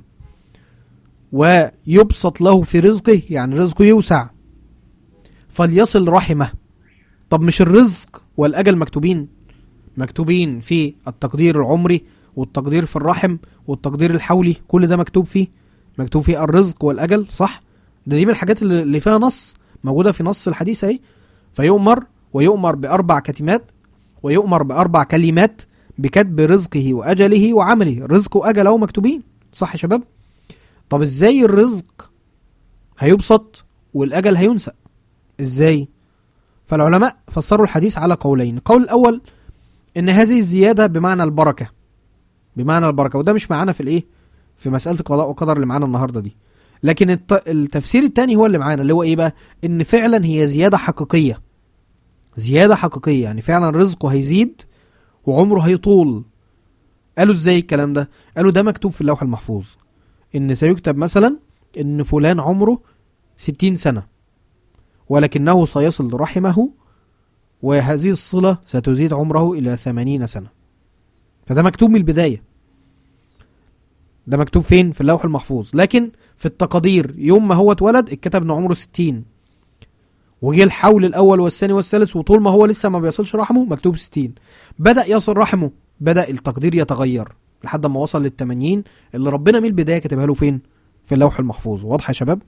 ويبسط له في رزقه يعني رزقه يوسع فليصل رحمه طب مش الرزق والأجل مكتوبين مكتوبين في التقدير العمري والتقدير في الرحم والتقدير الحولي كل ده مكتوب فيه مكتوب فيه الرزق والأجل صح ده دي من الحاجات اللي اللي فيها نص موجودة في نص الحديث اهي فيؤمر ويؤمر بأربع كتمات ويؤمر بأربع كلمات بكتب رزقه وأجله وعمله رزق وأجل اهو مكتوبين صح يا شباب طب ازاي الرزق هيبسط والأجل هينسأ ازاي فالعلماء فسروا الحديث على قولين القول الأول إن هذه الزيادة بمعنى البركة بمعنى البركة وده مش معانا في الإيه في مسألة القضاء والقدر اللي معانا النهاردة دي لكن الت... التفسير التاني هو اللي معانا اللي هو إيه بقى إن فعلا هي زيادة حقيقية زيادة حقيقية يعني فعلا رزقه هيزيد وعمره هيطول قالوا ازاي الكلام ده قالوا ده مكتوب في اللوح المحفوظ ان سيكتب مثلا ان فلان عمره ستين سنة ولكنه سيصل رحمه وهذه الصلة ستزيد عمره إلى ثمانين سنة فده مكتوب من البداية ده مكتوب فين في اللوح المحفوظ لكن في التقادير يوم ما هو اتولد اتكتب ان عمره ستين وجه الحول الاول والثاني والثالث وطول ما هو لسه ما بيصلش رحمه مكتوب ستين بدأ يصل رحمه بدأ التقدير يتغير لحد ما وصل للتمانين اللي ربنا من البداية كتبها له فين في اللوح المحفوظ واضح يا شباب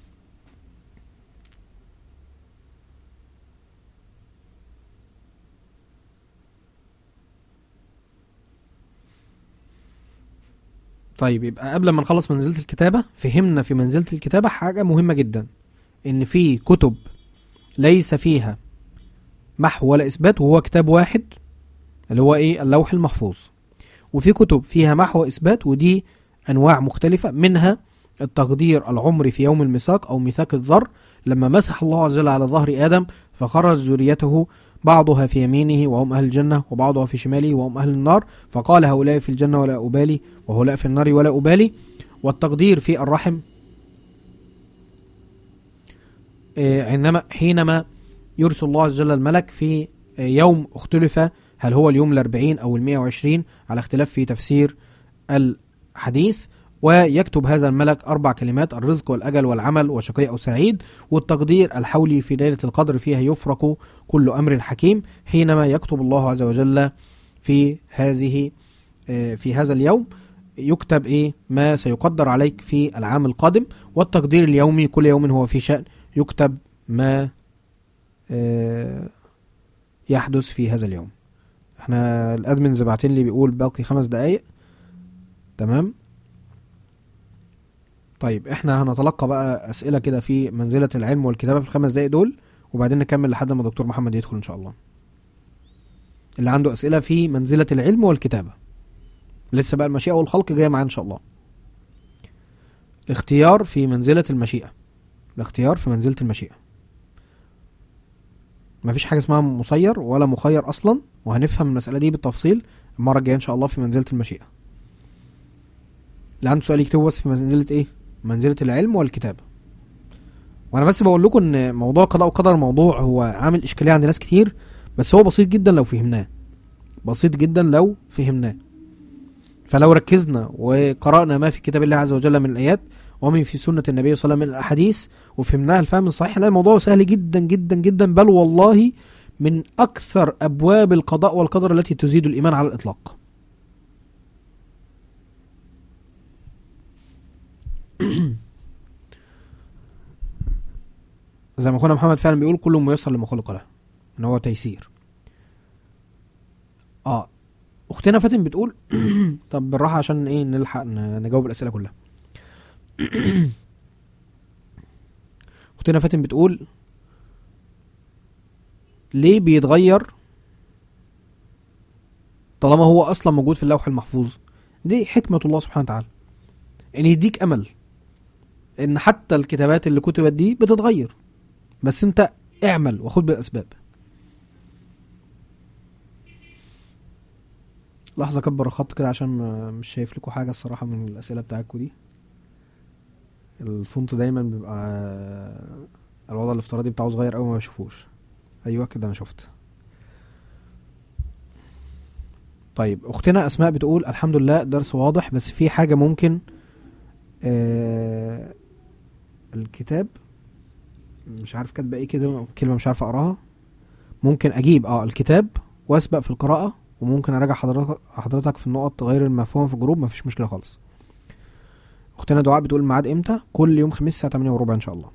طيب يبقى قبل ما نخلص منزلة الكتابة فهمنا في منزلة الكتابة حاجة مهمة جدا ان في كتب ليس فيها محو ولا اثبات وهو كتاب واحد اللي هو ايه اللوح المحفوظ وفي كتب فيها محو اثبات ودي انواع مختلفه منها التقدير العمري في يوم الميثاق او ميثاق الذر لما مسح الله عز وجل على ظهر ادم فخرج ذريته بعضها في يمينه وهم اهل الجنه وبعضها في شماله وهم اهل النار فقال هؤلاء في الجنه ولا ابالي وهؤلاء في النار ولا ابالي والتقدير في الرحم آه، عندما حينما يرسل الله عز وجل الملك في آه، يوم اختلف هل هو اليوم الأربعين أو المئة وعشرين على اختلاف في تفسير الحديث ويكتب هذا الملك أربع كلمات الرزق والأجل والعمل وشقي أو سعيد والتقدير الحولي في ليلة القدر فيها يفرق كل أمر حكيم حينما يكتب الله عز وجل في هذه آه، في هذا اليوم يكتب ايه ما سيقدر عليك في العام القادم والتقدير اليومي كل يوم هو في شأن يكتب ما آه، يحدث في هذا اليوم احنا الادمن زبعتين لي بيقول باقي خمس دقايق تمام طيب احنا هنتلقى بقى اسئله كده في منزله العلم والكتابه في الخمس دقايق دول وبعدين نكمل لحد ما دكتور محمد يدخل ان شاء الله اللي عنده اسئله في منزله العلم والكتابه لسه بقى المشيئه والخلق جايه معانا ان شاء الله الاختيار في منزله المشيئه الاختيار في منزله المشيئه مفيش حاجه اسمها مسير ولا مخير اصلا وهنفهم المساله دي بالتفصيل المره الجايه ان شاء الله في منزله المشيئه اللي عنده سؤال يكتبه بس في منزله ايه منزله العلم والكتابه وانا بس بقول لكم ان موضوع قضاء وقدر موضوع هو عامل اشكاليه عند ناس كتير بس هو بسيط جدا لو فهمناه بسيط جدا لو فهمناه فلو ركزنا وقرأنا ما في كتاب الله عز وجل من الآيات ومن في سنة النبي صلى الله عليه وسلم من الأحاديث وفهمناها الفهم الصحيح لا الموضوع سهل جدا جدا جدا بل والله من أكثر أبواب القضاء والقدر التي تزيد الإيمان على الإطلاق زي ما اخونا محمد فعلا بيقول كل ميسر لما خلق له ان هو تيسير اه اختنا فاتن بتقول طب بالراحه عشان ايه نلحق ن- نجاوب الاسئله كلها اختنا فاتن بتقول ليه بيتغير طالما هو اصلا موجود في اللوح المحفوظ دي حكمه الله سبحانه وتعالى ان يديك امل ان حتى الكتابات اللي كتبت دي بتتغير بس انت اعمل وخد بالاسباب لحظة اكبر الخط كده عشان ما- مش شايف لكم حاجة الصراحة من الأسئلة بتاعتكم دي الفونت دايما بيبقى الوضع الافتراضي بتاعه صغير أوي ما بشوفوش أيوة كده أنا شفت طيب أختنا أسماء بتقول الحمد لله درس واضح بس في حاجة ممكن آه الكتاب مش عارف كاتبه ايه كده كلمه مش عارف اقراها ممكن اجيب اه الكتاب واسبق في القراءه وممكن اراجع حضرتك حضرتك في النقط غير المفهومه في الجروب مفيش مشكله خالص اختنا دعاء بتقول الميعاد امتى كل يوم خميس الساعه 8 وربع ان شاء الله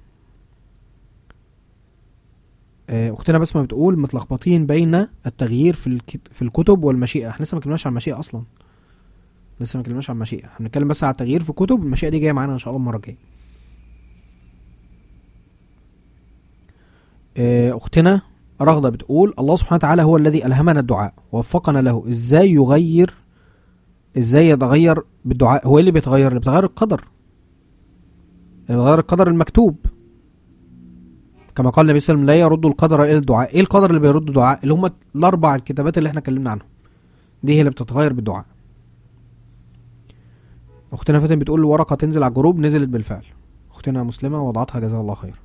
آه، اختنا بسمه بتقول متلخبطين بين التغيير في الكت... في الكتب والمشيئه احنا لسه ما اتكلمناش عن المشيئه اصلا لسه ما اتكلمناش عن المشيئه هنتكلم بس على التغيير في الكتب المشيئه دي جايه معانا ان شاء الله المره الجايه آه، اختنا رغدة بتقول الله سبحانه وتعالى هو الذي ألهمنا الدعاء ووفقنا له ازاي يغير ازاي يتغير بالدعاء هو إيه اللي بيتغير اللي بيتغير القدر اللي بيتغير القدر المكتوب كما قال النبي صلى الله عليه وسلم لا يرد القدر الى الدعاء ايه القدر اللي بيرد الدعاء اللي هم الاربع الكتابات اللي احنا اتكلمنا عنهم دي هي اللي بتتغير بالدعاء اختنا فاتن بتقول الورقه تنزل على الجروب نزلت بالفعل اختنا مسلمه وضعتها جزاها الله خير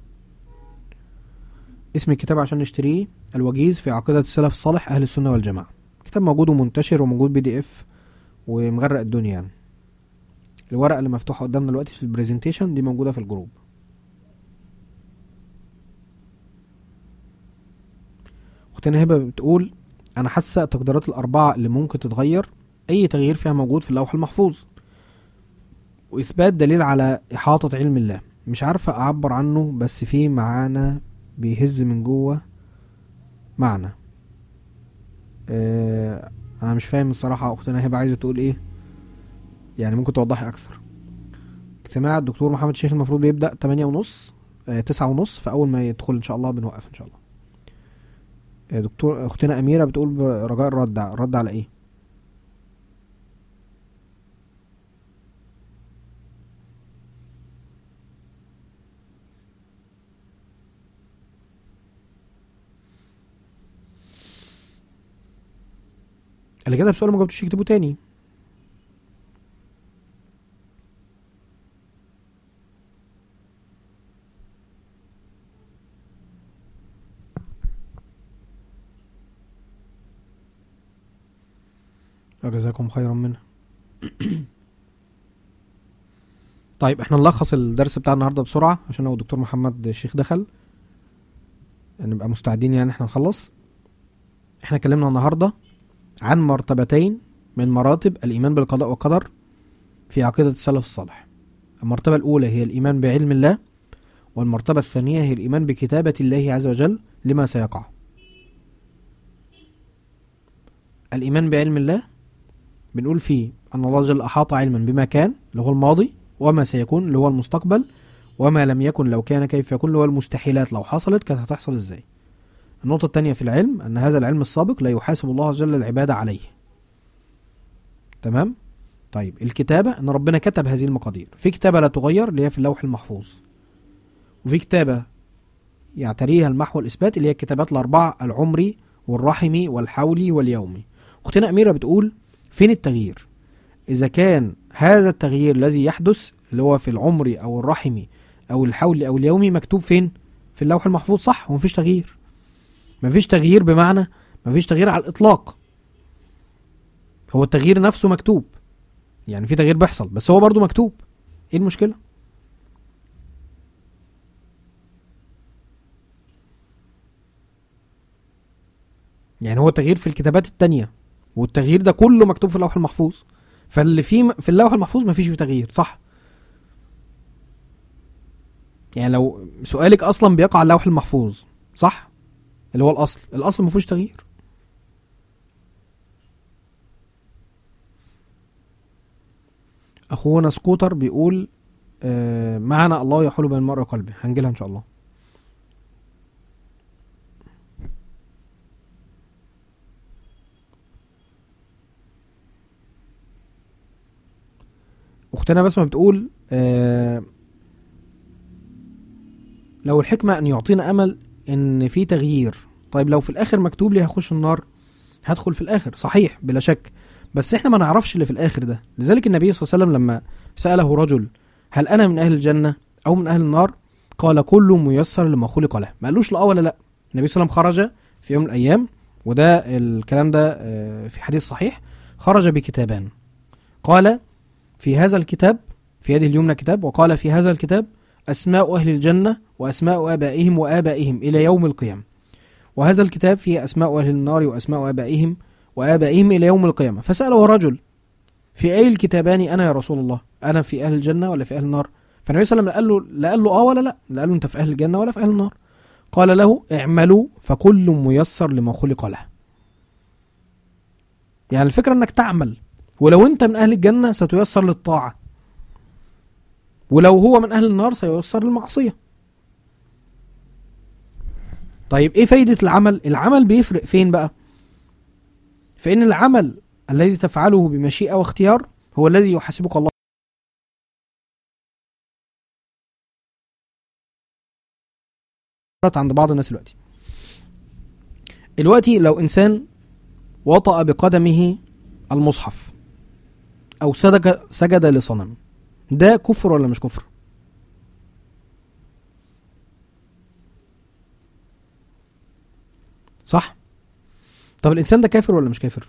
اسم الكتاب عشان نشتريه الوجيز في عقيدة السلف الصالح أهل السنة والجماعة كتاب موجود ومنتشر وموجود بي دي اف ومغرق الدنيا يعني الورقة اللي مفتوحة قدامنا دلوقتي في البرزنتيشن دي موجودة في الجروب اختنا هبة بتقول أنا حاسة التقديرات الأربعة اللي ممكن تتغير أي تغيير فيها موجود في اللوح المحفوظ وإثبات دليل على إحاطة علم الله مش عارفة أعبر عنه بس في معانا بيهز من جوه معنى آه انا مش فاهم الصراحه اختنا هبه عايزه تقول ايه يعني ممكن توضحي اكثر اجتماع الدكتور محمد الشيخ المفروض بيبدا تمانية ونص آه تسعة ونص فاول ما يدخل ان شاء الله بنوقف ان شاء الله آه، دكتور اختنا اميره بتقول برجاء الرد رد على ايه اللي كده بسؤال ما جاوبتش يكتبه تاني جزاكم خيرا منه طيب احنا نلخص الدرس بتاع النهارده بسرعه عشان لو الدكتور محمد الشيخ دخل نبقى مستعدين يعني احنا نخلص احنا اتكلمنا النهارده عن مرتبتين من مراتب الايمان بالقضاء والقدر في عقيده السلف الصالح المرتبه الاولى هي الايمان بعلم الله والمرتبه الثانيه هي الايمان بكتابه الله عز وجل لما سيقع الايمان بعلم الله بنقول فيه أن الله جل أحاط علما بما كان اللي هو الماضي وما سيكون اللي هو المستقبل وما لم يكن لو كان كيف يكون اللي هو المستحيلات لو حصلت كانت هتحصل ازاي النقطة الثانية في العلم أن هذا العلم السابق لا يحاسب الله جل العبادة عليه تمام طيب الكتابة أن ربنا كتب هذه المقادير في كتابة لا تغير اللي هي في اللوح المحفوظ وفي كتابة يعتريها المحو الإثبات اللي هي الكتابات الأربعة العمري والرحمي والحولي واليومي أختنا أميرة بتقول فين التغيير إذا كان هذا التغيير الذي يحدث اللي هو في العمري أو الرحمي أو الحولي أو اليومي مكتوب فين في اللوح المحفوظ صح ومفيش تغيير مفيش تغيير بمعنى مفيش تغيير على الإطلاق هو التغيير نفسه مكتوب يعني في تغيير بيحصل بس هو برضو مكتوب ايه المشكله يعني هو التغيير في الكتابات التانية والتغيير ده كله مكتوب في اللوح المحفوظ فاللي فيه في اللوح المحفوظ مفيش فيه تغيير صح يعني لو سؤالك اصلا بيقع على اللوح المحفوظ صح اللي هو الاصل الاصل مفيهوش تغيير اخونا سكوتر بيقول آه معنا الله يحول بين المرء وقلبه هنجيلها ان شاء الله اختنا بسمة بتقول آه لو الحكمة ان يعطينا امل ان في تغيير طيب لو في الاخر مكتوب لي هخش النار هدخل في الاخر صحيح بلا شك بس احنا ما نعرفش اللي في الاخر ده لذلك النبي صلى الله عليه وسلم لما سأله رجل هل انا من اهل الجنة او من اهل النار قال كل ميسر لما خلق له ما قالوش لا ولا لا النبي صلى الله عليه وسلم خرج في يوم من الايام وده الكلام ده آه، في حديث صحيح خرج بكتابان قال في هذا الكتاب في يده اليمنى كتاب وقال في هذا الكتاب أسماء أهل الجنة وأسماء آبائهم وآبائهم إلى يوم القيامة وهذا الكتاب فيه أسماء أهل النار وأسماء آبائهم وآبائهم إلى يوم القيامة فسأله رجل في أي الكتابان أنا يا رسول الله أنا في أهل الجنة ولا في أهل النار فالنبي صلى الله عليه وسلم قال له لا قال له آه ولا لا لا قال له أنت في أهل الجنة ولا في أهل النار قال له اعملوا فكل ميسر لما خلق له يعني الفكرة انك تعمل ولو انت من اهل الجنة ستيسر للطاعة ولو هو من اهل النار سييسر للمعصية طيب ايه فايدة العمل العمل بيفرق فين بقى فان العمل الذي تفعله بمشيئة واختيار هو الذي يحاسبك الله عند بعض الناس دلوقتي دلوقتي لو انسان وطأ بقدمه المصحف او سجد سجد لصنم ده كفر ولا مش كفر صح طب الانسان ده كافر ولا مش كافر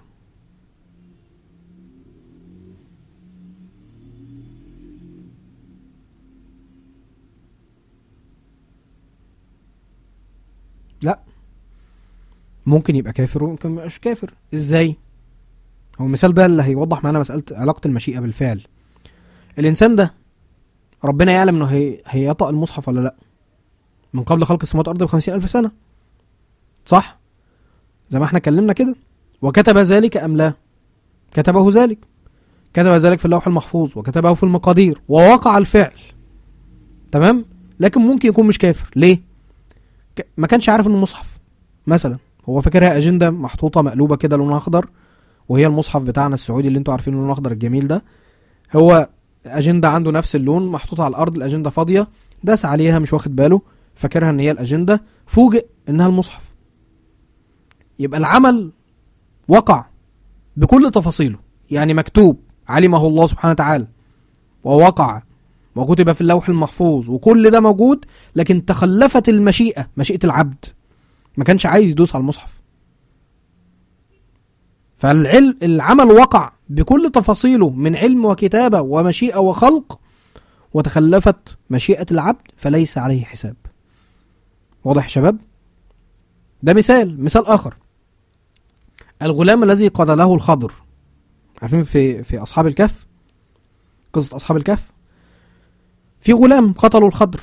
لا ممكن يبقى كافر وممكن ما يبقاش كافر ازاي هو المثال ده اللي هيوضح معانا مساله علاقه المشيئه بالفعل الانسان ده ربنا يعلم انه هي... هيطأ المصحف ولا لا من قبل خلق السماوات والارض بخمسين الف سنه صح زي ما احنا اتكلمنا كده وكتب ذلك ام لا كتبه ذلك كتب ذلك في اللوح المحفوظ وكتبه في المقادير ووقع الفعل تمام لكن ممكن يكون مش كافر ليه ك... ما كانش عارف انه مصحف مثلا هو فاكرها اجنده محطوطه مقلوبه كده لونها اخضر وهي المصحف بتاعنا السعودي اللي انتوا عارفين لونه اخضر الجميل ده هو اجنده عنده نفس اللون محطوطه على الارض الاجنده فاضيه داس عليها مش واخد باله فاكرها ان هي الاجنده فوجئ انها المصحف يبقى العمل وقع بكل تفاصيله يعني مكتوب علمه الله سبحانه وتعالى ووقع وكتب في اللوح المحفوظ وكل ده موجود لكن تخلفت المشيئة مشيئة العبد ما كانش عايز يدوس على المصحف فالعلم العمل وقع بكل تفاصيله من علم وكتابة ومشيئة وخلق وتخلفت مشيئة العبد فليس عليه حساب واضح يا شباب ده مثال مثال آخر الغلام الذي قتله الخضر عارفين في في أصحاب الكهف قصة أصحاب الكهف في غلام قتلوا الخضر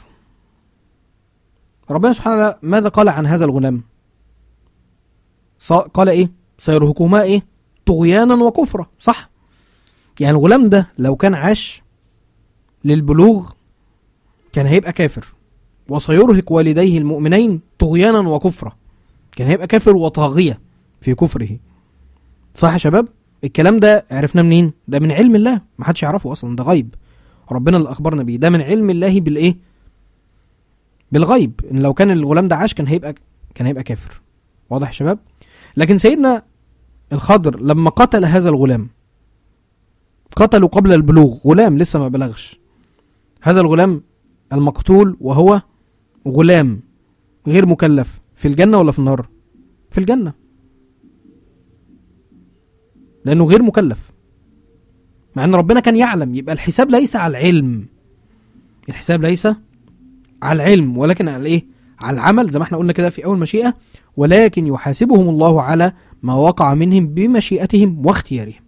ربنا سبحانه وتعالى ماذا قال عن هذا الغلام ص- قال ايه سيرهقهما ايه طغيانا وكفرا صح يعني الغلام ده لو كان عاش للبلوغ كان هيبقى كافر وسيرهق والديه المؤمنين طغيانا وكفرا كان هيبقى كافر وطاغية في كفره صح يا شباب الكلام ده عرفناه منين ده من علم الله ما حدش يعرفه اصلا ده غيب ربنا اللي اخبرنا بيه ده من علم الله بالايه بالغيب ان لو كان الغلام ده عاش كان هيبقى كان هيبقى كافر واضح يا شباب لكن سيدنا الخضر لما قتل هذا الغلام قتله قبل البلوغ غلام لسه ما بلغش هذا الغلام المقتول وهو غلام غير مكلف في الجنة ولا في النار في الجنة لأنه غير مكلف مع أن ربنا كان يعلم يبقى الحساب ليس على العلم الحساب ليس على العلم ولكن على الايه على العمل زي ما احنا قلنا كده في اول مشيئه ولكن يحاسبهم الله على ما وقع منهم بمشيئتهم واختيارهم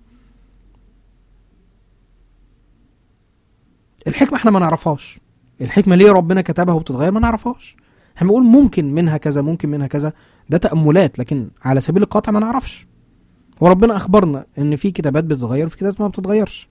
الحكمه احنا ما نعرفهاش الحكمه ليه ربنا كتبها وبتتغير ما نعرفهاش احنا بنقول ممكن منها كذا ممكن منها كذا ده تاملات لكن على سبيل القطع ما نعرفش وربنا اخبرنا ان في كتابات بتتغير وفي كتابات ما بتتغيرش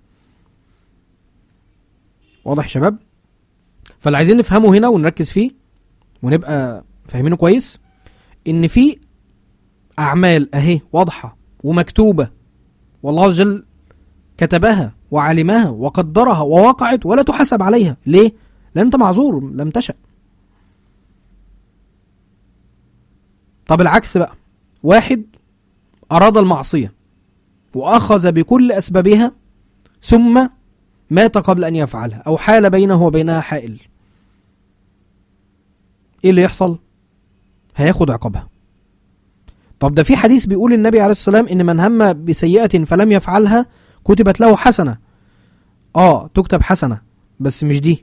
واضح يا شباب فاللي عايزين نفهمه هنا ونركز فيه ونبقى فاهمينه كويس ان في اعمال اهي واضحه ومكتوبه والله عز وجل كتبها وعلمها وقدرها ووقعت ولا تحاسب عليها ليه لان انت معذور لم تشأ طب العكس بقى واحد اراد المعصيه واخذ بكل اسبابها ثم مات قبل ان يفعلها او حال بينه وبينها حائل ايه اللي يحصل هياخد عقابها طب ده في حديث بيقول النبي عليه السلام ان من هم بسيئة فلم يفعلها كتبت له حسنة اه تكتب حسنة بس مش دي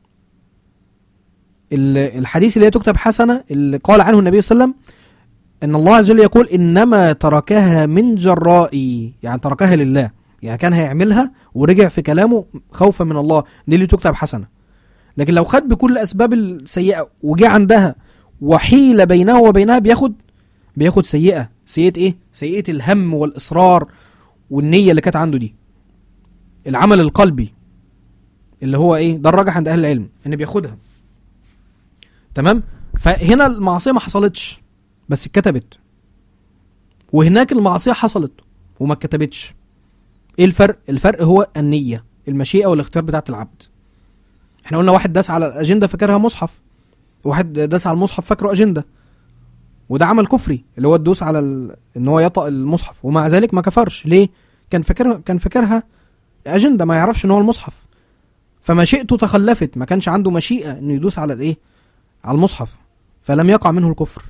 ال- الحديث اللي هي تكتب حسنة اللي قال عنه النبي صلى الله عليه وسلم ان الله عز وجل يقول انما تركها من جرائي يعني تركها لله يعني كان هيعملها ورجع في كلامه خوفا من الله دي اللي تكتب حسنه لكن لو خد بكل اسباب السيئه وجه عندها وحيل بينه وبينها بياخد بياخد سيئه سيئه ايه سيئه الهم والاصرار والنيه اللي كانت عنده دي العمل القلبي اللي هو ايه ده الراجح عند اهل العلم ان بياخدها تمام فهنا المعصيه ما حصلتش بس اتكتبت وهناك المعصيه حصلت وما اتكتبتش ايه الفرق الفرق هو النيه المشيئه والاختيار بتاعت العبد احنا قلنا واحد داس على الاجنده فاكرها مصحف واحد داس على المصحف فاكره اجنده وده عمل كفري اللي هو الدوس على ال... ان هو يطأ المصحف ومع ذلك ما كفرش ليه كان فاكرها كان فاكرها اجنده ما يعرفش ان هو المصحف فمشيئته تخلفت ما كانش عنده مشيئه انه يدوس على الايه على المصحف فلم يقع منه الكفر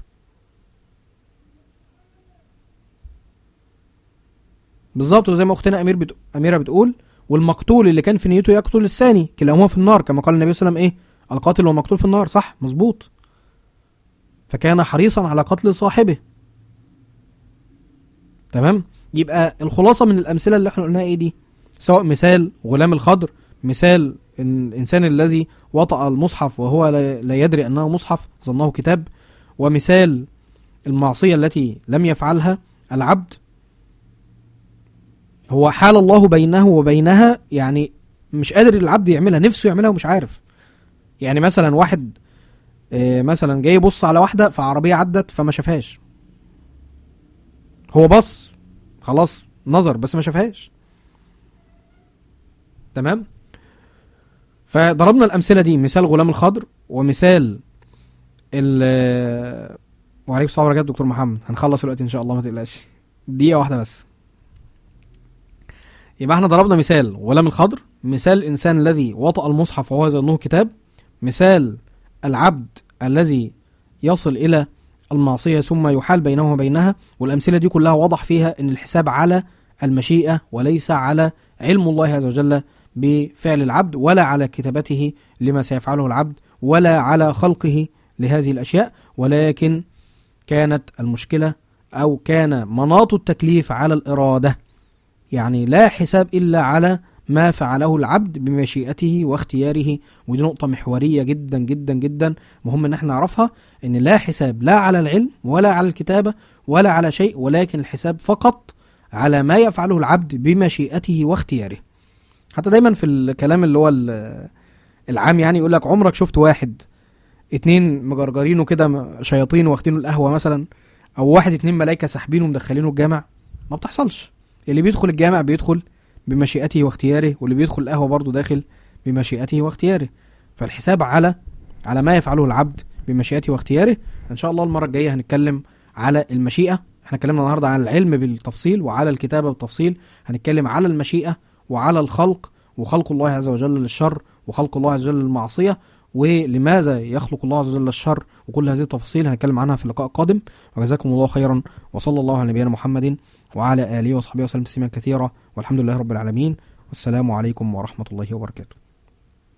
بالظبط وزي ما اختنا امير بت... اميره بتقول والمقتول اللي كان في نيته يقتل الثاني كلاهما في النار كما قال النبي صلى الله عليه وسلم ايه القاتل والمقتول في النار صح مظبوط فكان حريصا على قتل صاحبه تمام يبقى الخلاصه من الامثله اللي احنا قلناها ايه دي سواء مثال غلام الخضر مثال إن الانسان الذي وطأ المصحف وهو لا لا يدري انه مصحف ظنه كتاب ومثال المعصيه التي لم يفعلها العبد هو حال الله بينه وبينها يعني مش قادر العبد يعملها نفسه يعملها ومش عارف يعني مثلا واحد آه، مثلا جاي يبص على واحده في عربيه عدت فما شافهاش هو بص خلاص نظر بس ما شافهاش تمام فضربنا الامثله دي مثال غلام الخضر ومثال ال وعليكم السلام ورحمه الله دكتور محمد هنخلص الوقت ان شاء الله ما تقلقش دقيقه واحده بس يبقى احنا ضربنا مثال غلام الخضر مثال الانسان الذي وطأ المصحف وهو يظنه كتاب مثال العبد الذي يصل الى المعصيه ثم يحال بينه وبينها والامثله دي كلها وضح فيها ان الحساب على المشيئه وليس على علم الله عز وجل بفعل العبد ولا على كتابته لما سيفعله العبد ولا على خلقه لهذه الاشياء ولكن كانت المشكله او كان مناط التكليف على الاراده يعني لا حساب الا على ما فعله العبد بمشيئته واختياره ودي نقطة محورية جدا جدا جدا مهم ان احنا نعرفها ان لا حساب لا على العلم ولا على الكتابة ولا على شيء ولكن الحساب فقط على ما يفعله العبد بمشيئته واختياره حتى دايما في الكلام اللي هو ال- العام يعني يقول لك عمرك شفت واحد اتنين مجرجرينه كده م- شياطين واخدينه القهوة مثلا او واحد اتنين ملايكة ساحبينه ومدخلينه الجامع ما بتحصلش اللي بيدخل الجامع بيدخل بمشيئته واختياره واللي بيدخل القهوة برضه داخل بمشيئته واختياره فالحساب على على ما يفعله العبد بمشيئته واختياره ان شاء الله المرة الجاية هنتكلم على المشيئة احنا اتكلمنا النهاردة عن العلم بالتفصيل وعلى الكتابة بالتفصيل هنتكلم على المشيئة وعلى الخلق وخلق الله عز وجل للشر وخلق الله عز وجل للمعصية ولماذا يخلق الله عز وجل الشر وكل هذه التفاصيل هنتكلم عنها في اللقاء القادم وجزاكم الله خيرا وصلى الله على نبينا محمد وعلى آله وصحبه وسلم تسليما كثيرا والحمد لله رب العالمين والسلام عليكم ورحمة الله وبركاته